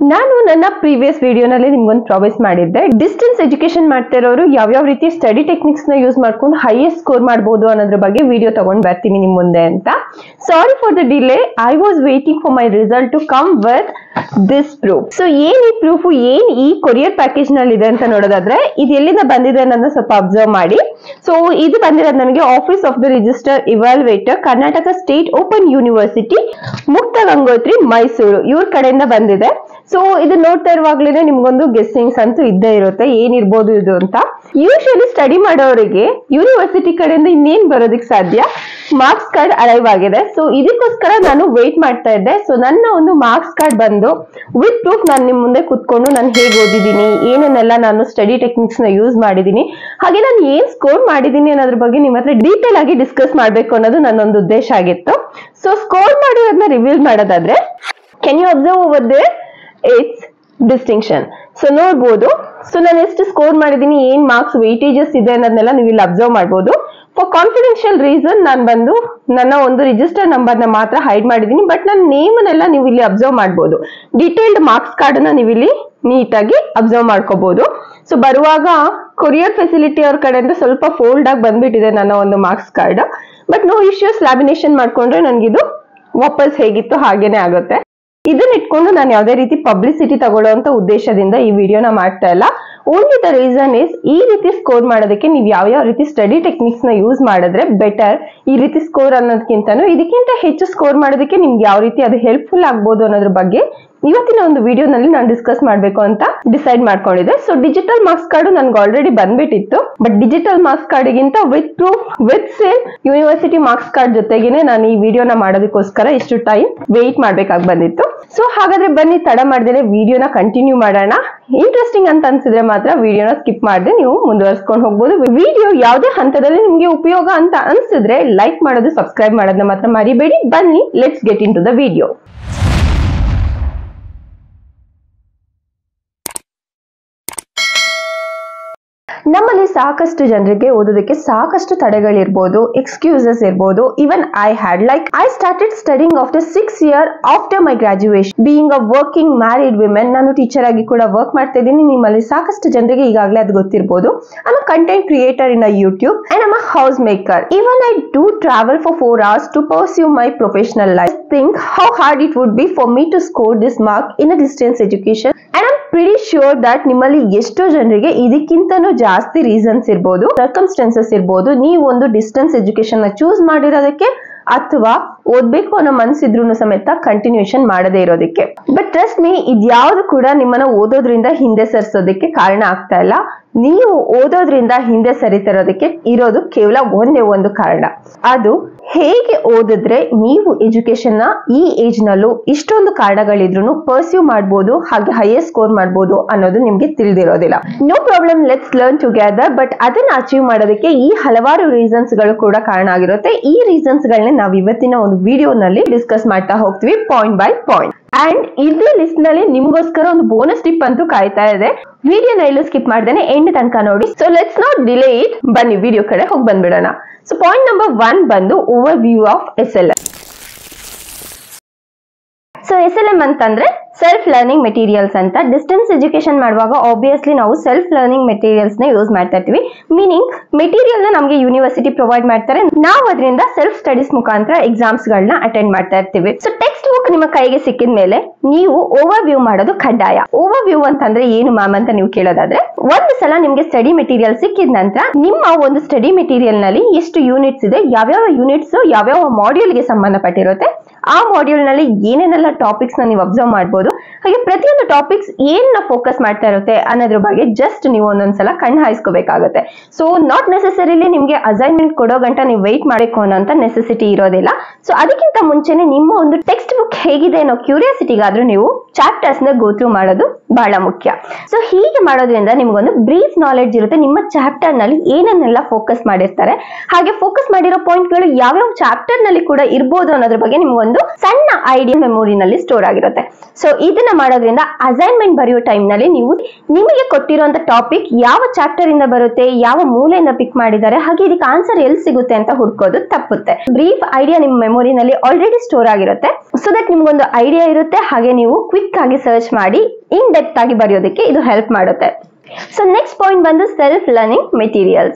ನಾನು ನನ್ನ ಪ್ರೀವಿಯಸ್ ವಿಡಿಯೋನಲ್ಲಿ ನಿಮ್ಗೊಂದು ಪ್ರಾಮಿಸ್ ಮಾಡಿದ್ದೆ ಡಿಸ್ಟೆನ್ಸ್ ಎಜುಕೇಶನ್ ಮಾಡ್ತಾ ಇರೋರು ಯಾವ್ಯಾವ ರೀತಿ ಸ್ಟಡಿ ಟೆಕ್ನಿಕ್ಸ್ ನ ಯೂಸ್ ಮಾಡ್ಕೊಂಡು ಹೈಯೆಸ್ಟ್ ಸ್ಕೋರ್ ಮಾಡಬಹುದು ಅನ್ನೋದ್ರ ಬಗ್ಗೆ ವಿಡಿಯೋ ತಗೊಂಡ್ ಬರ್ತೀನಿ ನಿಮ್ ಮುಂದೆ ಅಂತ sorry for the delay I was waiting for my result to come with this proof so ಏನ್ ಈ ಪ್ರೂಫ್ ಏನ್ ಈ ಕೊರಿಯರ್ ಪ್ಯಾಕೇಜ್ ನಲ್ಲಿ ಇದೆ ಅಂತ ನೋಡೋದಾದ್ರೆ ಇದು ಎಲ್ಲಿಂದ ಬಂದಿದೆ ಅನ್ನೋದನ್ನ ಸ್ವಲ್ಪ ಅಬ್ಸರ್ವ್ ಮಾಡಿ ಸೊ ಇದು ಬಂದಿರೋದು ನನಗೆ office of the registrar evaluator Karnataka state open university Mukta Gangotri Mysuru ಇವ್ರ ಕಡೆಯಿಂದ ಬಂದಿದೆ ಸೊ ಇದು ನೋಡ್ತಾ ಇರುವಾಗ್ಲೇನೆ ನಿಮ್ಗೊಂದು ಗೆಸ್ಸಿಂಗ್ಸ್ ಅಂತೂ ಇದ್ದೇ ಇರುತ್ತೆ ಏನಿರ್ಬೋದು ಇದು ಅಂತ ಯೂಶಲಿ ಸ್ಟಡಿ ಮಾಡೋರಿಗೆ ಯೂನಿವರ್ಸಿಟಿ ಕಡೆಯಿಂದ ಇನ್ನೇನ್ ಬರೋದಕ್ಕೆ ಸಾಧ್ಯ ಮಾರ್ಕ್ಸ್ ಕಾರ್ಡ್ ಅರೈವ್ ಆಗಿದೆ ಸೊ ಇದಕ್ಕೋಸ್ಕರ ನಾನು ವೇಟ್ ಮಾಡ್ತಾ ಇದ್ದೆ ಸೊ ನನ್ನ ಒಂದು ಮಾರ್ಕ್ಸ್ ಕಾರ್ಡ್ ಬಂದು ವಿತ್ ಪ್ರೂಫ್ ನಾನು ನಿಮ್ ಮುಂದೆ ಕುತ್ಕೊಂಡು ನಾನು ಹೇಗೆ ಓದಿದ್ದೀನಿ ಏನನ್ನೆಲ್ಲ ನಾನು ಸ್ಟಡಿ ಟೆಕ್ನಿಕ್ಸ್ ನ ಯೂಸ್ ಮಾಡಿದ್ದೀನಿ ಹಾಗೆ ನಾನು ಏನ್ ಸ್ಕೋರ್ ಮಾಡಿದ್ದೀನಿ ಅನ್ನೋದ್ರ ಬಗ್ಗೆ ನಿಮ್ಮ ಹತ್ರ ಡೀಟೇಲ್ ಆಗಿ ಡಿಸ್ಕಸ್ ಮಾಡ್ಬೇಕು ಅನ್ನೋದು ನನ್ನೊಂದು ಉದ್ದೇಶ ಆಗಿತ್ತು ಸೊ ಸ್ಕೋರ್ ಮಾಡಿರೋದನ್ನ ರಿವೀಲ್ ಮಾಡೋದಾದ್ರೆ can you observe over there it's distinction so ನೋಡ್ಬೋದು ಸೊ ನಾನು ಎಷ್ಟು ಸ್ಕೋರ್ ಮಾಡಿದ್ದೀನಿ ಏನ್ ಮಾರ್ಕ್ಸ್ ವೆಯ್ಟೇಜಸ್ ಇದೆ ಅನ್ನೋದನ್ನೆಲ್ಲ ನೀವು ಇಲ್ಲಿ ಅಬ್ಸರ್ವ್ ಮಾಡ್ಬೋದು ಫಾರ್ ಕಾನ್ಫಿಡೆನ್ಷಿಯಲ್ ರೀಸನ್ ನಾನು ಬಂದು ನನ್ನ ಒಂದು ರಿಜಿಸ್ಟರ್ ನಂಬರ್ನ ಮಾತ್ರ ಹೈಡ್ ಮಾಡಿದ್ದೀನಿ ಬಟ್ ನನ್ನ ನೇಮನ್ನೆಲ್ಲ ನೀವು ಇಲ್ಲಿ ಅಬ್ಸರ್ವ್ ಮಾಡ್ಬೋದು ಡೀಟೇಲ್ಡ್ ಮಾರ್ಕ್ಸ್ ಕಾರ್ಡ್ ಅನ್ನ ನೀವು ಇಲ್ಲಿ ನೀಟಾಗಿ ಅಬ್ಸರ್ವ್ ಮಾಡ್ಕೋಬಹುದು ಸೊ ಬರುವಾಗ ಕೊರಿಯರ್ ಫೆಸಿಲಿಟಿ ಅವ್ರ ಕಡೆಯಿಂದ ಸ್ವಲ್ಪ ಫೋಲ್ಡ್ ಆಗಿ ಬಂದ್ಬಿಟ್ಟಿದೆ ನನ್ನ ಒಂದು marks card but no issues lamination ಮಾಡ್ಕೊಂಡ್ರೆ ನನ್ಗಿದು ವಾಪಸ್ ಹೇಗಿತ್ತು ಹಾಗೇನೆ ಆಗುತ್ತೆ ಇದನ್ನ ಇಟ್ಕೊಂಡು ನಾನು ಯಾವುದೇ ರೀತಿ ಪಬ್ಲಿಸಿಟಿ ತಗೊಳ್ಳೋಂತ ಉದ್ದೇಶದಿಂದ ಈ ವಿಡಿಯೋನ ಮಾಡ್ತಾ ಇಲ್ಲ ಓನ್ಲಿ ದ ರೀಸನ್ ಇಸ್ ಈ ರೀತಿ ಸ್ಕೋರ್ ಮಾಡೋದಕ್ಕೆ ನೀವು ಯಾವ ಯಾವ ರೀತಿ ಸ್ಟಡಿ ಟೆಕ್ನಿಕ್ಸ್ ನ ಯೂಸ್ ಮಾಡಿದ್ರೆ ಬೆಟರ್ ಈ ರೀತಿ ಸ್ಕೋರ್ ಅನ್ನೋದಕ್ಕಿಂತನೂ ಇದಕ್ಕಿಂತ ಹೆಚ್ಚು ಸ್ಕೋರ್ ಮಾಡೋದಕ್ಕೆ ನಿಮ್ಗೆ ಯಾವ ರೀತಿ ಅದು ಹೆಲ್ಪ್ಫುಲ್ ಆಗ್ಬೋದು ಅನ್ನೋದ್ರ ಬಗ್ಗೆ ಇವತ್ತಿನ ಒಂದು ವಿಡಿಯೋನಲ್ಲಿ ನಾನು ಡಿಸ್ಕಸ್ ಮಾಡಬೇಕು ಅಂತ ಡಿಸೈಡ್ ಮಾಡ್ಕೊಂಡಿದ್ದೆ ಸೊ ಡಿಜಿಟಲ್ ಮಾರ್ಕ್ಸ್ ಕಾರ್ಡ್ ನನ್ಗೆ ಆಲ್ರೆಡಿ ಬಂದ್ಬಿಟ್ಟಿತ್ತು ಬಟ್ ಡಿಜಿಟಲ್ ಮಾರ್ಕ್ಸ್ ಕಾರ್ಡ್ಗಿಂತ with proof with same university marks card ಜೊತೆಗೇನೆ ನಾನು ಈ ವಿಡಿಯೋನ ಮಾಡೋದಕ್ಕೋಸ್ಕರ ಇಷ್ಟು ಟೈಮ್ ವೇಟ್ ಮಾಡ್ಬೇಕಾಗಿ ಬಂದಿತ್ತು ಸೊ ಹಾಗಾದ್ರೆ ಬನ್ನಿ ತಡ ಮಾಡ್ದೇನೆ ವಿಡಿಯೋನ ಕಂಟಿನ್ಯೂ ಮಾಡೋಣ ಇಂಟ್ರೆಸ್ಟಿಂಗ್ ಅಂತ ಅನ್ಸಿದ್ರೆ ಮಾತ್ರ ವಿಡಿಯೋನ ಸ್ಕಿಪ್ ಮಾಡದೆ ನೀವು ಮುಂದುವರ್ಸ್ಕೊಂಡು ಹೋಗ್ಬೋದು ವಿಡಿಯೋ ಯಾವುದೇ ಹಂತದಲ್ಲಿ ನಿಮ್ಗೆ ಉಪಯೋಗ ಅಂತ ಅನ್ಸಿದ್ರೆ ಲೈಕ್ ಮಾಡೋದು ಸಬ್ಸ್ಕ್ರೈಬ್ ಮಾಡೋದನ್ನ ಮಾತ್ರ ಮರಿಬೇಡಿ ಬನ್ನಿ let's get into the video ನಮ್ಮಲ್ಲಿ ಸಾಕಷ್ಟು ಜನರಿಗೆ ಓದೋದಕ್ಕೆ ಸಾಕಷ್ಟು ತಡೆಗಳಿರ್ಬೋದು ಎಕ್ಸ್ಕ್ಯೂಸಸ್ ಇರ್ಬೋದು even I had like I started studying after six year after my graduation being a working married women ನಾನು ಟೀಚರ್ ಆಗಿ ಕೂಡ ವರ್ಕ್ ಮಾಡ್ತಾ ಇದ್ದೀನಿ ನಿಮ್ಮಲ್ಲಿ ಸಾಕಷ್ಟು ಜನರಿಗೆ ಈಗಾಗಲೇ ಅದು ಗೊತ್ತಿರ್ಬೋದು I'm a content creator in a YouTube and I'm a house maker even I do travel for four hours to pursue my professional life think how hard it would be for me to score this mark in a distance education and I'm pretty sure that ನಿಮ್ಮಲ್ಲಿ ಎಷ್ಟೋ ಜನರಿಗೆ ಇದಕ್ಕಿಂತನೂ ಜಾಸ್ತಿ reasons ಇರ್ಬೋದು circumstances ಇರ್ಬೋದು ನೀವು ಒಂದು distance education ನ choose ಮಾಡಿರೋದಕ್ಕೆ ಅಥವಾ ಓದ್ಬೇಕು ಅನ್ನೋ ಮನ್ಸಿದ್ರು ಸಮೇತ ಕಂಟಿನ್ಯೂಷನ್ ಮಾಡದೇ ಇರೋದಕ್ಕೆ ಬಟ್ ಟ್ರಸ್ಟ್ ಮೀ ಇದ್ಯಾವುದು ಕೂಡ ನಿಮ್ಮನ್ನ ಓದೋದ್ರಿಂದ ಹಿಂದೆ ಸರಿಸೋದಕ್ಕೆ ಕಾರಣ ಆಗ್ತಾ ಇಲ್ಲ ನೀವು ಓದೋದ್ರಿಂದ ಹಿಂದೆ ಸರಿತಿರೋದಕ್ಕೆ ಇರೋದು ಕೇವಲ ಒಂದೇ ಒಂದು ಕಾರಣ ಅದು ಹೇಗೆ ಓದಿದ್ರೆ ನೀವು ಎಜುಕೇಶನ್ ನ ಈ ಏಜ್ ನಲ್ಲೂ ಇಷ್ಟೊಂದು ಕಾರಣಗಳಿದ್ರು ಪರ್ಸ್ಯೂ ಮಾಡ್ಬೋದು ಹಾಗೆ ಹೈಯೆಸ್ಟ್ ಸ್ಕೋರ್ ಮಾಡ್ಬೋದು ಅನ್ನೋದು ನಿಮ್ಗೆ ತಿಳಿದಿರೋದಿಲ್ಲ no problem let's learn together but ಅದನ್ನ ಅಚೀವ್ ಮಾಡೋದಕ್ಕೆ ಈ ಹಲವಾರು ರೀಸನ್ಸ್ ಗಳು ಕೂಡ ಕಾರಣ ಆಗಿರುತ್ತೆ ಈ ರೀಸನ್ಸ್ ಗಳನ್ನ ನಾವು ಇವತ್ತಿನ ಒಂದು ವಿಡಿಯೋನಲ್ಲಿ ಡಿಸ್ಕಸ್ ಮಾಡ್ತಾ ಹೋಗ್ತೀವಿ ಪಾಯಿಂಟ್ ಬೈ ಪಾಯಿಂಟ್ ಅಂಡ್ ಇದೇ ಲಿಸ್ಟ್ ನಲ್ಲಿ ನಿಮ್ಗೋಸ್ಕರ ಒಂದು ಬೋನಸ್ ಟಿಪ್ ಅಂತೂ ಕಾಯ್ತಾ ಇದೆ ವಿಡಿಯೋನ ಎಲ್ಲೂ ಸ್ಕಿಪ್ ಮಾಡ್ದೇನೆ ಎಂಡ್ ತನಕ ನೋಡಿ so let's not delay it ಬನ್ನಿ ವಿಡಿಯೋ ಕಡೆ ಹೋಗಿ ಬಂದ್ಬಿಡೋಣ ಸೊ ಪಾಯಿಂಟ್ ನಂಬರ್ ಒನ್ ಬಂದು overview of S L so S L M ಅಂತಂದ್ರೆ ಸೆಲ್ಫ್ ಲರ್ನಿಂಗ್ ಮೆಟೀರಿಯಲ್ಸ್ ಅಂತ ಡಿಸ್ಟೆನ್ಸ್ ಎಜುಕೇಶನ್ ಮಾಡುವಾಗ ಆಬ್ವಿಯಸ್ಲಿ ನಾವು ಸೆಲ್ಫ್ ಲರ್ನಿಂಗ್ ಮೆಟೀರಿಯಲ್ಸ್ ನ ಯೂಸ್ ಮಾಡ್ತಾ ಇರ್ತೀವಿ ಮೀನಿಂಗ್ ಮೆಟೀರಿಯಲ್ ನ ನಮಗೆ ಯೂನಿವರ್ಸಿಟಿ ಪ್ರೊವೈಡ್ ಮಾಡ್ತಾರೆ ನಾವು ಅದರಿಂದ ಸೆಲ್ಫ್ ಸ್ಟಡೀಸ್ ಮುಖಾಂತರ ಎಕ್ಸಾಮ್ಸ್ ಗಳನ್ನ ಅಟೆಂಡ್ ಮಾಡ್ತಾ ಇರ್ತೀವಿ ಸೊ ಟೆಕ್ಸ್ಟ್ ಬುಕ್ ನಿಮ್ಮ ಕೈಗೆ ಸಿಕ್ಕಿದ ಮೇಲೆ ನೀವು ಓವರ್ ವ್ಯೂ ಮಾಡೋದು ಕಡ್ಡಾಯ ಓವರ್ ವ್ಯೂ ಅಂತಂದ್ರೆ ಏನು ಮ್ಯಾಮ್ ಅಂತ ನೀವು ಕೇಳೋದಾದ್ರೆ ಒಂದು ಸಲ ನಿಮ್ಗೆ ಸ್ಟಡಿ ಮೆಟೀರಿಯಲ್ ಸಿಕ್ಕಿದ ನಂತರ ನಿಮ್ಮ ಒಂದು ಸ್ಟಡಿ ಮೆಟೀರಿಯಲ್ ನಲ್ಲಿ ಎಷ್ಟು ಯೂನಿಟ್ಸ್ ಇದೆ ಯಾವ್ಯಾವ ಯೂನಿಟ್ಸ್ ಯಾವ್ಯಾವ ಮಾಡ್ಯೂಲ್ ಗೆ ಸಂಬಂಧಪಟ್ಟಿರುತ್ತೆ ಆ ಮಾಡ್ಯೂಲ್ ನಲ್ಲಿ ಏನೇನೆಲ್ಲ ಟಾಪಿಕ್ಸ್ ನ ನೀವು ಅಬ್ಸರ್ವ್ ಮಾಡಬಹುದು ಹಾಗೆ ಪ್ರತಿಯೊಂದು ಟಾಪಿಕ್ಸ್ ಏನ್ನ ಫೋಕಸ್ ಮಾಡ್ತಾ ಇರುತ್ತೆ ಅನ್ನೋದ್ರ ಬಗ್ಗೆ ಜಸ್ಟ್ ನೀವು ಒಂದೊಂದ್ಸಲ ಕಣ್ಣು ಹಾಯಿಸ್ಕೋಬೇಕಾಗುತ್ತೆ ಸೊ ನಾಟ್ ನೆಸೆಸರಿಲಿ ನಿಮ್ಗೆ ಅಸೈನ್ಮೆಂಟ್ ಕೊಡೋ ಗಂಟ ನೀವು ವೆಯ್ಟ್ ಮಾಡಬೇಕು ಅನ್ನೋಂತ ನೆಸೆಸಿಟಿ ಇರೋದಿಲ್ಲ ಸೊ ಅದಕ್ಕಿಂತ ಮುಂಚೆನೆ ನಿಮ್ಮ ಒಂದು ಟೆಕ್ಸ್ಟ್ ಬುಕ್ ಹೇಗಿದೆ ಅನ್ನೋ ಕ್ಯೂರಿಯಾಸಿಟಿಗಾದ್ರೂ ನೀವು ಚಾಪ್ಟರ್ಸ್ ನ ಗೋತ್ರೂ ಮಾಡೋದು ಬಹಳ ಮುಖ್ಯ ಸೊ ಹೀಗೆ ಮಾಡೋದ್ರಿಂದ ನಿಮ್ಗೊಂದು ಬ್ರೀಫ್ ನಾಲೆಡ್ಜ್ ಇರುತ್ತೆ ನಿಮ್ಮ ಚಾಪ್ಟರ್ ನಲ್ಲಿ ಏನನ್ನೆಲ್ಲ ಫೋಕಸ್ ಮಾಡಿರ್ತಾರೆ ಹಾಗೆ ಫೋಕಸ್ ಮಾಡಿರೋ ಪಾಯಿಂಟ್ ಗಳು ಯಾವ್ಯಾವ ಚಾಪ್ಟರ್ ನಲ್ಲಿ ಕೂಡ ಇರ್ಬೋದು ಅನ್ನೋದ್ರ ಬಗ್ಗೆ ನಿಮ್ಗೊಂದು ಸಣ್ಣ ಐಡಿಯಾ ಮೆಮೊರಿನಲ್ಲಿ ಸ್ಟೋರ್ ಆಗಿರುತ್ತೆ ಸೊ ಇದನ್ನ ಮಾಡೋದ್ರಿಂದ ಅಸೈನ್ಮೆಂಟ್ ಬರೆಯೋ time ನಲ್ಲಿ ನೀವು ನಿಮಗೆ ಕೊಟ್ಟಿರುವಂತ ಟಾಪಿಕ್ ಯಾವ ಚಾಪ್ಟರ್ ಇಂದ ಬರುತ್ತೆ ಯಾವ ಮೂಲೆಯಿಂದ ಪಿಕ್ ಮಾಡಿದ್ದಾರೆ ಹಾಗೆ ಇದಕ್ಕೆ ಆನ್ಸರ್ ಎಲ್ಲಿ ಸಿಗುತ್ತೆ ಅಂತ ಹುಡ್ಕೋದು ತಪ್ಪುತ್ತೆ ಬ್ರೀಫ್ ಐಡಿಯಾ ನಿಮ್ಮ ಮೆಮೊರಿನಲ್ಲಿ ಆಲ್ರೆಡಿ ಸ್ಟೋರ್ ಆಗಿರುತ್ತೆ ಸೊ ದಟ್ ನಿಮ್ಗೊಂದು ಐಡಿಯಾ ಇರುತ್ತೆ ಹಾಗೆ ನೀವು ಕ್ವಿಕ್ ಆಗಿ ಸರ್ಚ್ ಮಾಡಿ ಇನ್ ಡೆಪ್ತ್ ಆಗಿ ಬರೆಯೋದಕ್ಕೆ ಇದು ಹೆಲ್ಪ್ ಮಾಡುತ್ತೆ ಸೊ ನೆಕ್ಸ್ಟ್ ಪಾಯಿಂಟ್ ಬಂದು self learning materials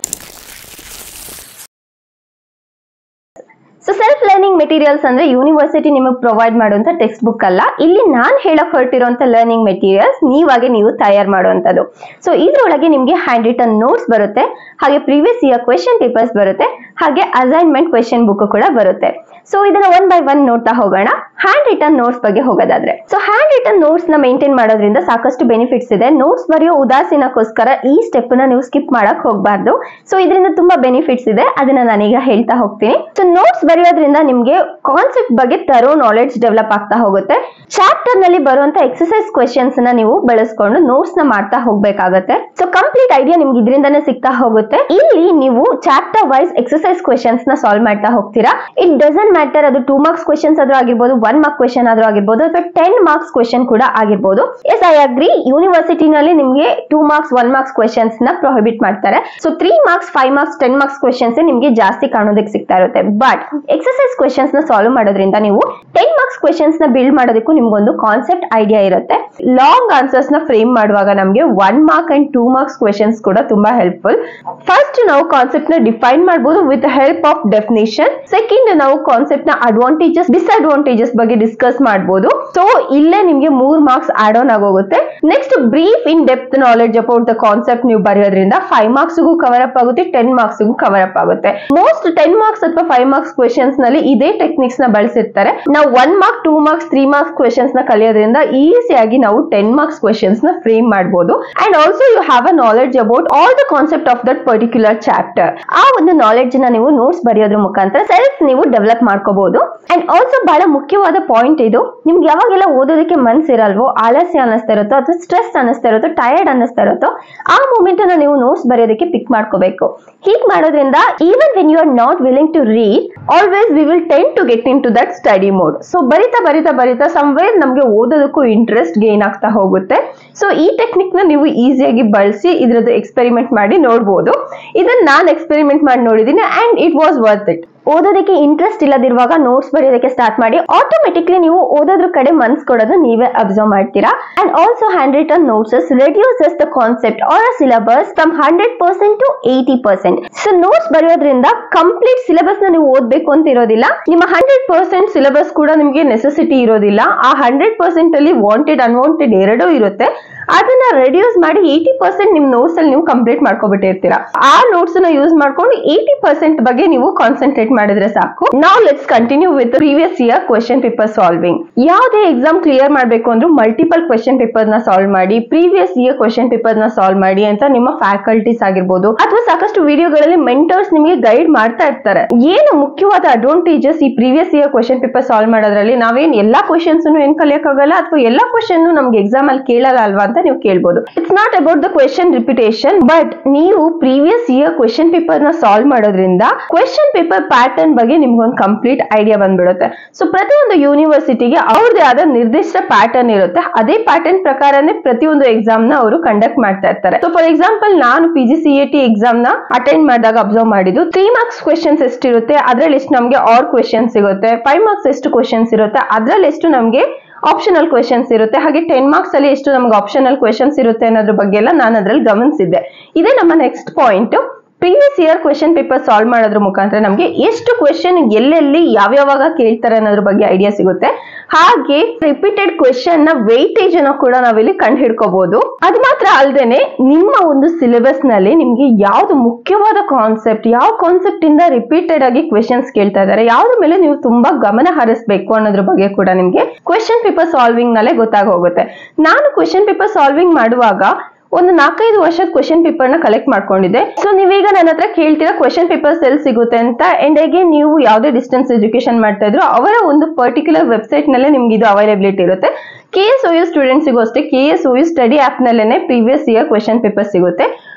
so self learning materials ಅಂದ್ರೆ ಯೂನಿವರ್ಸಿಟಿ ನಿಮಗೆ ಪ್ರೊವೈಡ್ ಮಾಡುವಂತ ಟೆಕ್ಸ್ಟ್ ಬುಕ್ ಅಲ್ಲ ಇಲ್ಲಿ ನಾನ್ ಹೇಳಕ್ ಹೊರಟಿರುವಂತ ಲರ್ನಿಂಗ್ ಮೆಟೀರಿಯಲ್ಸ್ ನೀವಾಗೆ ನೀವು ತಯಾರು ಮಾಡುವಂತದ್ದು ಸೊ ಇದ್ರೊಳಗೆ ನಿಮ್ಗೆ ಹ್ಯಾಂಡ್ ರಿಟನ್ ನೋಟ್ಸ್ ಬರುತ್ತೆ ಹಾಗೆ ಪ್ರೀವಿಯಸ್ ಇಯರ್ ಕ್ವೆಶನ್ ಪೇಪರ್ಸ್ ಬರುತ್ತೆ ಹಾಗೆ ಅಸೈನ್ಮೆಂಟ್ ಕ್ವೆಶನ್ ಬುಕ್ ಕೂಡ ಬರುತ್ತೆ ಸೊ ಇದನ್ನ ಒನ್ ಬೈ ಒನ್ ನೋಡ್ತಾ ಹೋಗೋಣ ಹ್ಯಾಂಡ್ ರಿಟನ್ ನೋಟ್ಸ್ ಬಗ್ಗೆ ಹೋಗೋದಾದ್ರೆ ಸೊ ಹ್ಯಾಂಡ್ ರಿಟನ್ ನೋಟ್ಸ್ ನ ಮೇಂಟೈನ್ ಮಾಡೋದ್ರಿಂದ ಸಾಕಷ್ಟು ಬೆನಿಫಿಟ್ಸ್ ಇದೆ ನೋಟ್ಸ್ ಬರೆಯೋ ಉದಾಸೀನಕ್ಕೋಸ್ಕರ ಈ ಸ್ಟೆಪ್ ನ ನೀವು ಸ್ಕಿಪ್ ಮಾಡಕ್ ಹೋಗ್ಬಾರ್ದು ಸೊ ಇದರಿಂದ ತುಂಬಾ ಬೆನಿಫಿಟ್ಸ್ ಇದೆ ಅದನ್ನ ನಾನೀಗ ಹೇಳ್ತಾ ಹೋಗ್ತೀನಿ ಸೊ ನೋಟ್ಸ್ ಬರೆಯೋದ್ರಿಂದ ನಿಮ್ಗೆ ಕಾನ್ಸೆಪ್ಟ್ ಬಗ್ಗೆ ತರೋ ನಾಲೆಡ್ಜ್ ಡೆವಲಪ್ ಆಗ್ತಾ ಹೋಗುತ್ತೆ ಚಾಪ್ಟರ್ ನಲ್ಲಿ ಬರುವಂತ ಎಕ್ಸರ್ಸೈಸ್ ಕ್ವೆಶನ್ಸ್ ನ ನೀವು ಬಳಸ್ಕೊಂಡು ನೋಟ್ಸ್ ನ ಮಾಡ್ತಾ ಹೋಗ್ಬೇಕಾಗತ್ತೆ ಸೊ ಕಂಪ್ಲೀಟ್ ಐಡಿಯಾ ನಿಮ್ಗೆ ಇದರಿಂದಾನೇ ಸಿಗ್ತಾ ಹೋಗುತ್ತೆ ಇಲ್ಲಿ ನೀವು ಚಾಪ್ಟರ್ ವೈಸ್ ಎಕ್ಸರ್ಸೈಸ್ ಕ್ವೆಶನ್ಸ್ ನ ಸಾಲ್ವ್ ಮಾಡ್ತಾ ಹೋಗ್ತೀರಾ ಇಟ್ ಡಸಂಟ್ ಮ್ಯಾಟರ್ ಅದು ಟೂ ಮಾರ್ಕ್ಸ್ ಕ್ವೆಶನ್ಸ್ ಆದ್ರೂ ಆಗಿರ್ಬೋದು ಒನ್ ಮಾರ್ಕ್ ಕ್ವೆಶನ್ ಆದ್ರೂ ಆಗಿರ್ಬೋದು ಅಥವಾ ಟೆನ್ ಮಾರ್ಕ್ಸ್ ಕ್ವೆಶನ್ ಕೂಡ ಆಗಿರ್ಬೋದು ಎಸ್ ಐ ಅಗ್ರಿ ಯೂನಿವರ್ಸಿಟಿನಲ್ಲಿ ನಿಮ್ಗೆ two marks one marks questions ನ ಪ್ರೊಹಿಬಿಟ್ ಮಾಡ್ತಾರೆ so three marks five marks ten marks questions ನಿಮ್ಗೆ ಜಾಸ್ತಿ ಕಾಣೋದಕ್ಕೆ ಸಿಗ್ತಾ ಇರುತ್ತೆ ಬಟ್ ಎಕ್ಸರ್ಸೈಸ್ ಕ್ವೆಶನ್ಸ್ ನ ಸಾಲ್ವ್ ಮಾಡೋದ್ರಿಂದ ನೀವು ಟೆನ್ ಮಾರ್ಕ್ಸ್ ಕ್ವೆಶನ್ಸ್ ನ ಬಿಲ್ಡ್ ಮಾಡೋದಕ್ಕೂ ನಿಮ್ಗೊಂದು ಕಾನ್ಸೆಪ್ಟ್ ಐಡಿಯಾ ಇರುತ್ತೆ ಲಾಂಗ್ ಆನ್ಸರ್ಸ್ ನ ಫ್ರೇಮ್ ಮಾಡುವಾಗ ನಮಗೆ one mark and two marks questions ಕೂಡ ತುಂಬಾ ಹೆಲ್ಪ್ಫುಲ್ ಫಸ್ಟ್ ನಾವು ಕಾನ್ಸೆಪ್ಟ್ ನ ಡಿಫೈನ್ ಮಾಡಬಹುದು with help of definition second ನಾವು ಕಾನ್ಸೆಪ್ಟ್ ನ ಅಡ್ವಾಂಟೇಜಸ್ ಡಿಸ್ಅಡ್ವಾಂಟೇಜಸ್ ಬಗ್ಗೆ ಡಿಸ್ಕಸ್ ಮಾಡಬಹುದು ಸೊ ಇಲ್ಲೇ ನಿಮ್ಗೆ ಮೂರ್ ಮಾರ್ಕ್ಸ್ ಆಡ್ ಆನ್ ಆಗೋಗುತ್ತೆ next brief in depth knowledge about the concept ನೀವು ಬರೆಯೋದ್ರಿಂದ ಫೈವ್ ಮಾರ್ಕ್ಸ್ ಗೂ ಕವರ್ ಅಪ್ ಆಗುತ್ತೆ ಟೆನ್ ಮಾರ್ಕ್ಸ್ ಗೂ ಕವರ್ ಅಪ್ ಆಗುತ್ತೆ ಮೋಸ್ಟ್ ಟೆನ್ ಮಾರ್ಕ್ಸ್ ಅಥವಾ ಫೈವ್ ಮಾರ್ಕ್ಸ್ ಕ್ವೆಶನ್ಸ್ ನಲ್ಲಿ ಇದೇ ಟೆಕ್ನಿಕ್ಸ್ ನ ಬಳಸಿರ್ತಾರೆ ನಾವು one mark two marks three marks questions ನ ಕಲಿಯೋದ್ರಿಂದ ಈಸಿಯಾಗಿ ನಾವು ಟೆನ್ ಮಾರ್ಕ್ಸ್ ಕ್ವೆಶನ್ಸ್ ನ ಫ್ರೇಮ್ ಮಾಡಬಹುದು and also you have a knowledge about all the concept of that particular chapter ಆ ಒಂದು ನಾಲೆಡ್ಜ್ ನ ನೀವು ನೋಟ್ಸ್ ಬರೆಯೋದ್ರ ಮುಖಾಂತರ ಸೆಲ್ಫ್ ನೀವು ಡೆವಲಪ್ ಮಾಡ್ಕೋಬಹುದು ಅಂಡ್ ಆಲ್ಸೋ ಬಹಳ ಮುಖ್ಯವಾದ ಪಾಯಿಂಟ್ ಇದು ನಿಮ್ಗೆ ಯಾವಾಗೆಲ್ಲ ಓದೋದಕ್ಕೆ ಮನ್ಸಿರಲ್ವೋ ಆಲಸ್ಯ ಅನ್ನಿಸ್ತಾ ಇರುತ್ತೋ ಅಥವಾ ಸ್ಟ್ರೆಸ್ ಅನ್ನಿಸ್ತಾ ಇರುತ್ತೋ ಟಯರ್ಡ್ ಅನ್ನಿಸ್ತಾ ಇರುತ್ತೋ ಆ ಮೂಮೆಂಟ್ ಅನ್ನ ನೀವು ನೋಟ್ಸ್ ಬರೆಯೋದಕ್ಕೆ ಪಿಕ್ ಮಾಡ್ಕೋಬೇಕು ಹೀಗ್ ಮಾಡೋದ್ರಿಂದ even when you are not willing to read always we will tend to get into that study mode so ಬರಿತಾ ಬರಿತಾ ಬರಿತಾ ಸಮ್ವೇರ್ ನಮಗೆ ಓದೋದಕ್ಕೂ ಇಂಟ್ರೆಸ್ಟ್ ಗೇನ್ ಆಗ್ತಾ ಹೋಗುತ್ತೆ ಸೊ ಈ ಟೆಕ್ನಿಕ್ ನ ನೀವು ಈಸಿಯಾಗಿ ಬಳಸಿ ಇದ್ರದ್ದು ಎಕ್ಸ್ಪೆರಿಮೆಂಟ್ ಮಾಡಿ ನೋಡ್ಬೋದು ಇದನ್ನ ನಾನು ಎಕ್ಸ್ಪೆರಿಮೆಂಟ್ ಮಾಡಿ ನೋಡಿದ್ದೀನಿ and it was worth it ಓದೋದಕ್ಕೆ ಇಂಟ್ರೆಸ್ಟ್ ಇಲ್ಲದಿರುವಾಗ ನೋಟ್ಸ್ ಬರೆಯೋದಕ್ಕೆ ಸ್ಟಾರ್ಟ್ ಮಾಡಿ ಆಟೋಮೆಟಿಕ್ಲಿ ನೀವು ಓದೋದ್ರ ಕಡೆ ಮನ್ಸ್ ಕೊಡೋದು ನೀವೇ ಅಬ್ಸರ್ವ್ ಮಾಡ್ತೀರಾ and also handwritten notes reduces the concept or a syllabus from hundred percent to eighty percent so notes ಬರೆಯೋದ್ರಿಂದ ಕಂಪ್ಲೀಟ್ ಸಿಲೆಬಸ್ ನ ನೀವು ಓದ್ಬೇಕು ಅಂತ ಇರೋದಿಲ್ಲ ನಿಮ್ಮ ಹಂಡ್ರೆಡ್ ಪರ್ಸೆಂಟ್ ಸಿಲೆಬಸ್ ಕೂಡ ನಿಮಗೆ ನೆಸೆಸಿಟಿ ಇರೋದಿಲ್ಲ ಆ ಹಂಡ್ರೆಡ್ ಪರ್ಸೆಂಟ್ ಅಲ್ಲಿ ವಾಂಟೆಡ್ ಅನ್ವಾಂಟೆಡ್ ಎರಡೂ ಇರುತ್ತೆ ಅದನ್ನ ರೆಡ್ಯೂಸ್ ಮಾಡಿ ಏಯ್ಟಿ ಪರ್ಸೆಂಟ್ ನಿಮ್ ನೋಟ್ಸ್ ಅಲ್ಲಿ ನೀವು ಕಂಪ್ಲೀಟ್ ಮಾಡ್ಕೊಬಿಟ್ಟಿರ್ತೀರಾ ಆ ನೋಟ್ಸ್ ನ ಯೂಸ್ ಮಾಡ್ಕೊಂಡು ಏಯ್ಟಿ ಪರ್ಸೆಂಟ್ ಬಗ್ಗೆ ನೀವು ಕಾನ್ಸಂಟ್ರೇಟ್ ಮಾಡಿದ್ರೆ ಸಾಕು ನಾವು let's continue with previous year question paper solving ಯಾವುದೇ ಎಕ್ಸಾಮ್ ಕ್ಲಿಯರ್ ಮಾಡಬೇಕು ಅಂದ್ರೂ ಮಲ್ಟಿಪಲ್ ಕ್ವೆಶನ್ ಪೇಪರ್ ನ ಸಾಲ್ವ್ ಮಾಡಿ ಪ್ರೀವಿಯಸ್ ಇಯರ್ ಕ್ವೆಶನ್ ಪೇಪರ್ ನ ಸಾಲ್ವ್ ಮಾಡಿ ಅಂತ ನಿಮ್ಮ ಫ್ಯಾಕಲ್ಟೀಸ್ ಆಗಿರ್ಬೋದು ಅಥವಾ ಸಾಕಷ್ಟು ವಿಡಿಯೋಗಳಲ್ಲಿ ಮೆಂಟರ್ಸ್ ನಿಮಗೆ ಗೈಡ್ ಮಾಡ್ತಾ ಇರ್ತಾರೆ ಏನು ಮುಖ್ಯವಾದ ಅಡ್ವಾಂಟೇಜಸ್ ಈ previous year question paper solve ಮಾಡೋದ್ರಲ್ಲಿ ನಾವೇನ್ ಎಲ್ಲಾ ಕ್ವೆಶನ್ಸ್ ಏನ್ ಕಲಿಯಕ್ಕಾಗಲ್ಲ ಅಥವಾ ಎಲ್ಲಾ ಕ್ವೆಶನ್ ನಮ್ಗೆ ಎಕ್ಸಾಮ್ ಅಲ್ಲಿ ಕೇಳಲ್ಲ ಅಲ್ವಾ ಅಂತ ನೀವು ಕೇಳ್ಬೋದು it's not about the question repetition but ನೀವು ಪ್ರೀವಿಯಸ್ ಇಯರ್ ಕ್ವೆಶನ್ ಪೇಪರ್ ನ ಸಾಲ್ವ್ ಮಾಡೋದ್ರಿಂದ ಕ್ವೆಶನ್ ಪೇಪರ್ ಪ್ಯಾಟರ್ನ್ ಬಗ್ಗೆ ನಿಮ್ಗೊಂದು ಕಂಪ್ಲೀಟ್ ಐಡಿಯಾ ಬಂದ್ಬಿಡುತ್ತೆ ಸೊ ಪ್ರತಿಯೊಂದು ಯೂನಿವರ್ಸಿಟಿಗೆ ಅವ್ರದೇ ಆದ ನಿರ್ದಿಷ್ಟ ಪ್ಯಾಟರ್ನ್ ಇರುತ್ತೆ ಅದೇ ಪ್ಯಾಟರ್ನ್ ಪ್ರಕಾರನೇ ಪ್ರತಿಯೊಂದು ಎಕ್ಸಾಮ್ ನ ಅವರು ಕಂಡಕ್ಟ್ ಮಾಡ್ತಾ ಇರ್ತಾರೆ ಸೊ ಫಾರ್ ಎಕ್ಸಾಂಪಲ್ ನಾನು P G C A T exam ನ ಅಟೆಂಡ್ ಮಾಡಿದಾಗ ಅಬ್ಸರ್ವ್ ಮಾಡಿದ್ದು ತ್ರೀ ಮಾರ್ಕ್ಸ್ ಕ್ವೆಶನ್ಸ್ ಎಷ್ಟಿರುತ್ತೆ ಅದ್ರಲ್ಲಿ ಎಷ್ಟು ನಮಗೆ ಆರ್ ಕ್ವೆಶನ್ಸ್ ಸಿಗುತ್ತೆ ಫೈವ್ ಮಾರ್ಕ್ಸ್ ಎಷ್ಟು ಕ್ವೆಶನ್ಸ್ ಇರುತ್ತೆ ಅದ್ರಲ್ಲಿ ಎಷ್ಟು ನಮಗೆ ಆಪ್ಷನಲ್ ಕ್ವೆಶನ್ಸ್ ಇರುತ್ತೆ ಹಾಗೆ ಟೆನ್ ಮಾರ್ಕ್ಸ್ ಅಲ್ಲಿ ಎಷ್ಟು ನಮ್ಗೆ ಆಪ್ಷನಲ್ ಕ್ವೆಶನ್ಸ್ ಇರುತ್ತೆ ಅನ್ನೋದ್ರ ಬಗ್ಗೆ ಎಲ್ಲ ನಾನು ಅದ್ರಲ್ಲಿ ಗಮನಿಸಿದ್ದೆ ಇದೇ ನಮ್ಮ next point previous year question paper solve ಮಾಡೋದ್ರ ಮುಖಾಂತರ ನಮಗೆ ಎಷ್ಟು ಕ್ವೆಶನ್ ಎಲ್ಲೆಲ್ಲಿ ಯಾವ್ಯಾವಾಗ ಕೇಳ್ತಾರೆ ಅನ್ನೋದ್ರ ಬಗ್ಗೆ ಐಡಿಯಾ ಸಿಗುತ್ತೆ ಹಾಗೆ ರಿಪೀಟೆಡ್ ಕ್ವೆಶನ್ ನ ವೆಯ್ಟೇಜ್ ಅನ್ನು ಕೂಡ ನಾವಿಲ್ಲಿ ಕಂಡು ಹಿಡ್ಕೋಬಹುದು ಅದು ಮಾತ್ರ ಅಲ್ಲದೇನೆ ನಿಮ್ಮ ಒಂದು ಸಿಲೆಬಸ್ ನಲ್ಲಿ ನಿಮ್ಗೆ ಯಾವ್ದು ಮುಖ್ಯವಾದ ಕಾನ್ಸೆಪ್ಟ್ ಯಾವ ಕಾನ್ಸೆಪ್ಟ್ ಇಂದ ರಿಪೀಟೆಡ್ ಆಗಿ ಕ್ವೆಶನ್ಸ್ ಕೇಳ್ತಾ ಇದ್ದಾರೆ ಯಾವ್ದ್ರ ಮೇಲೆ ನೀವು ತುಂಬಾ ಗಮನ ಹರಿಸಬೇಕು ಅನ್ನೋದ್ರ ಬಗ್ಗೆ ಕೂಡ ನಿಮ್ಗೆ ಕ್ವೆಶನ್ ಪೇಪರ್ ಸಾಲ್ವಿಂಗ್ ನಲ್ಲೇ ಗೊತ್ತಾಗೋಗುತ್ತೆ ನಾನು ಕ್ವೆಶನ್ ಪೇಪರ್ ಸಾಲ್ವಿಂಗ್ ಮಾಡುವಾಗ ಒಂದು ನಾಲ್ಕೈದು ವರ್ಷದ ಕ್ವೆಶನ್ ಪೇಪರ್ ನ ಕಲೆಕ್ಟ್ ಮಾಡ್ಕೊಂಡಿದ್ದೆ ಸೊ ನೀವೀಗ ನನ್ನ ಹತ್ರ ಕೇಳ್ತೀರಾ ಕ್ವೆಶನ್ ಪೇಪರ್ಸ್ ಎಲ್ಲಿ ಸಿಗುತ್ತೆ ಅಂತ ಅಂಡ್ ಹೇಗೆ ನೀವು ಯಾವುದೇ ಡಿಸ್ಟೆನ್ಸ್ ಎಜುಕೇಶನ್ ಮಾಡ್ತಾ ಇದ್ರು ಅವರ ಒಂದು ಪರ್ಟಿಕ್ಯುಲರ್ ವೆಬ್ಸೈಟ್ ನಲ್ಲೇ ನಿಮ್ಗೆ ಇದು ಅವೈಲಬಿಲಿಟಿ ಇರುತ್ತೆ ಕೆ ಎಸ್ ಒ ಯು ಸ್ಟೂಡೆಂಟ್ಸಿಗೂ ಅಷ್ಟೇ K S O U study app ನಲ್ಲೇನೆ ಪ್ರೀವಿಯಸ್ ಇಯರ್ ಕ್ವೆಶನ್ ಪೇಪರ್ ಸಿಗುತ್ತೆ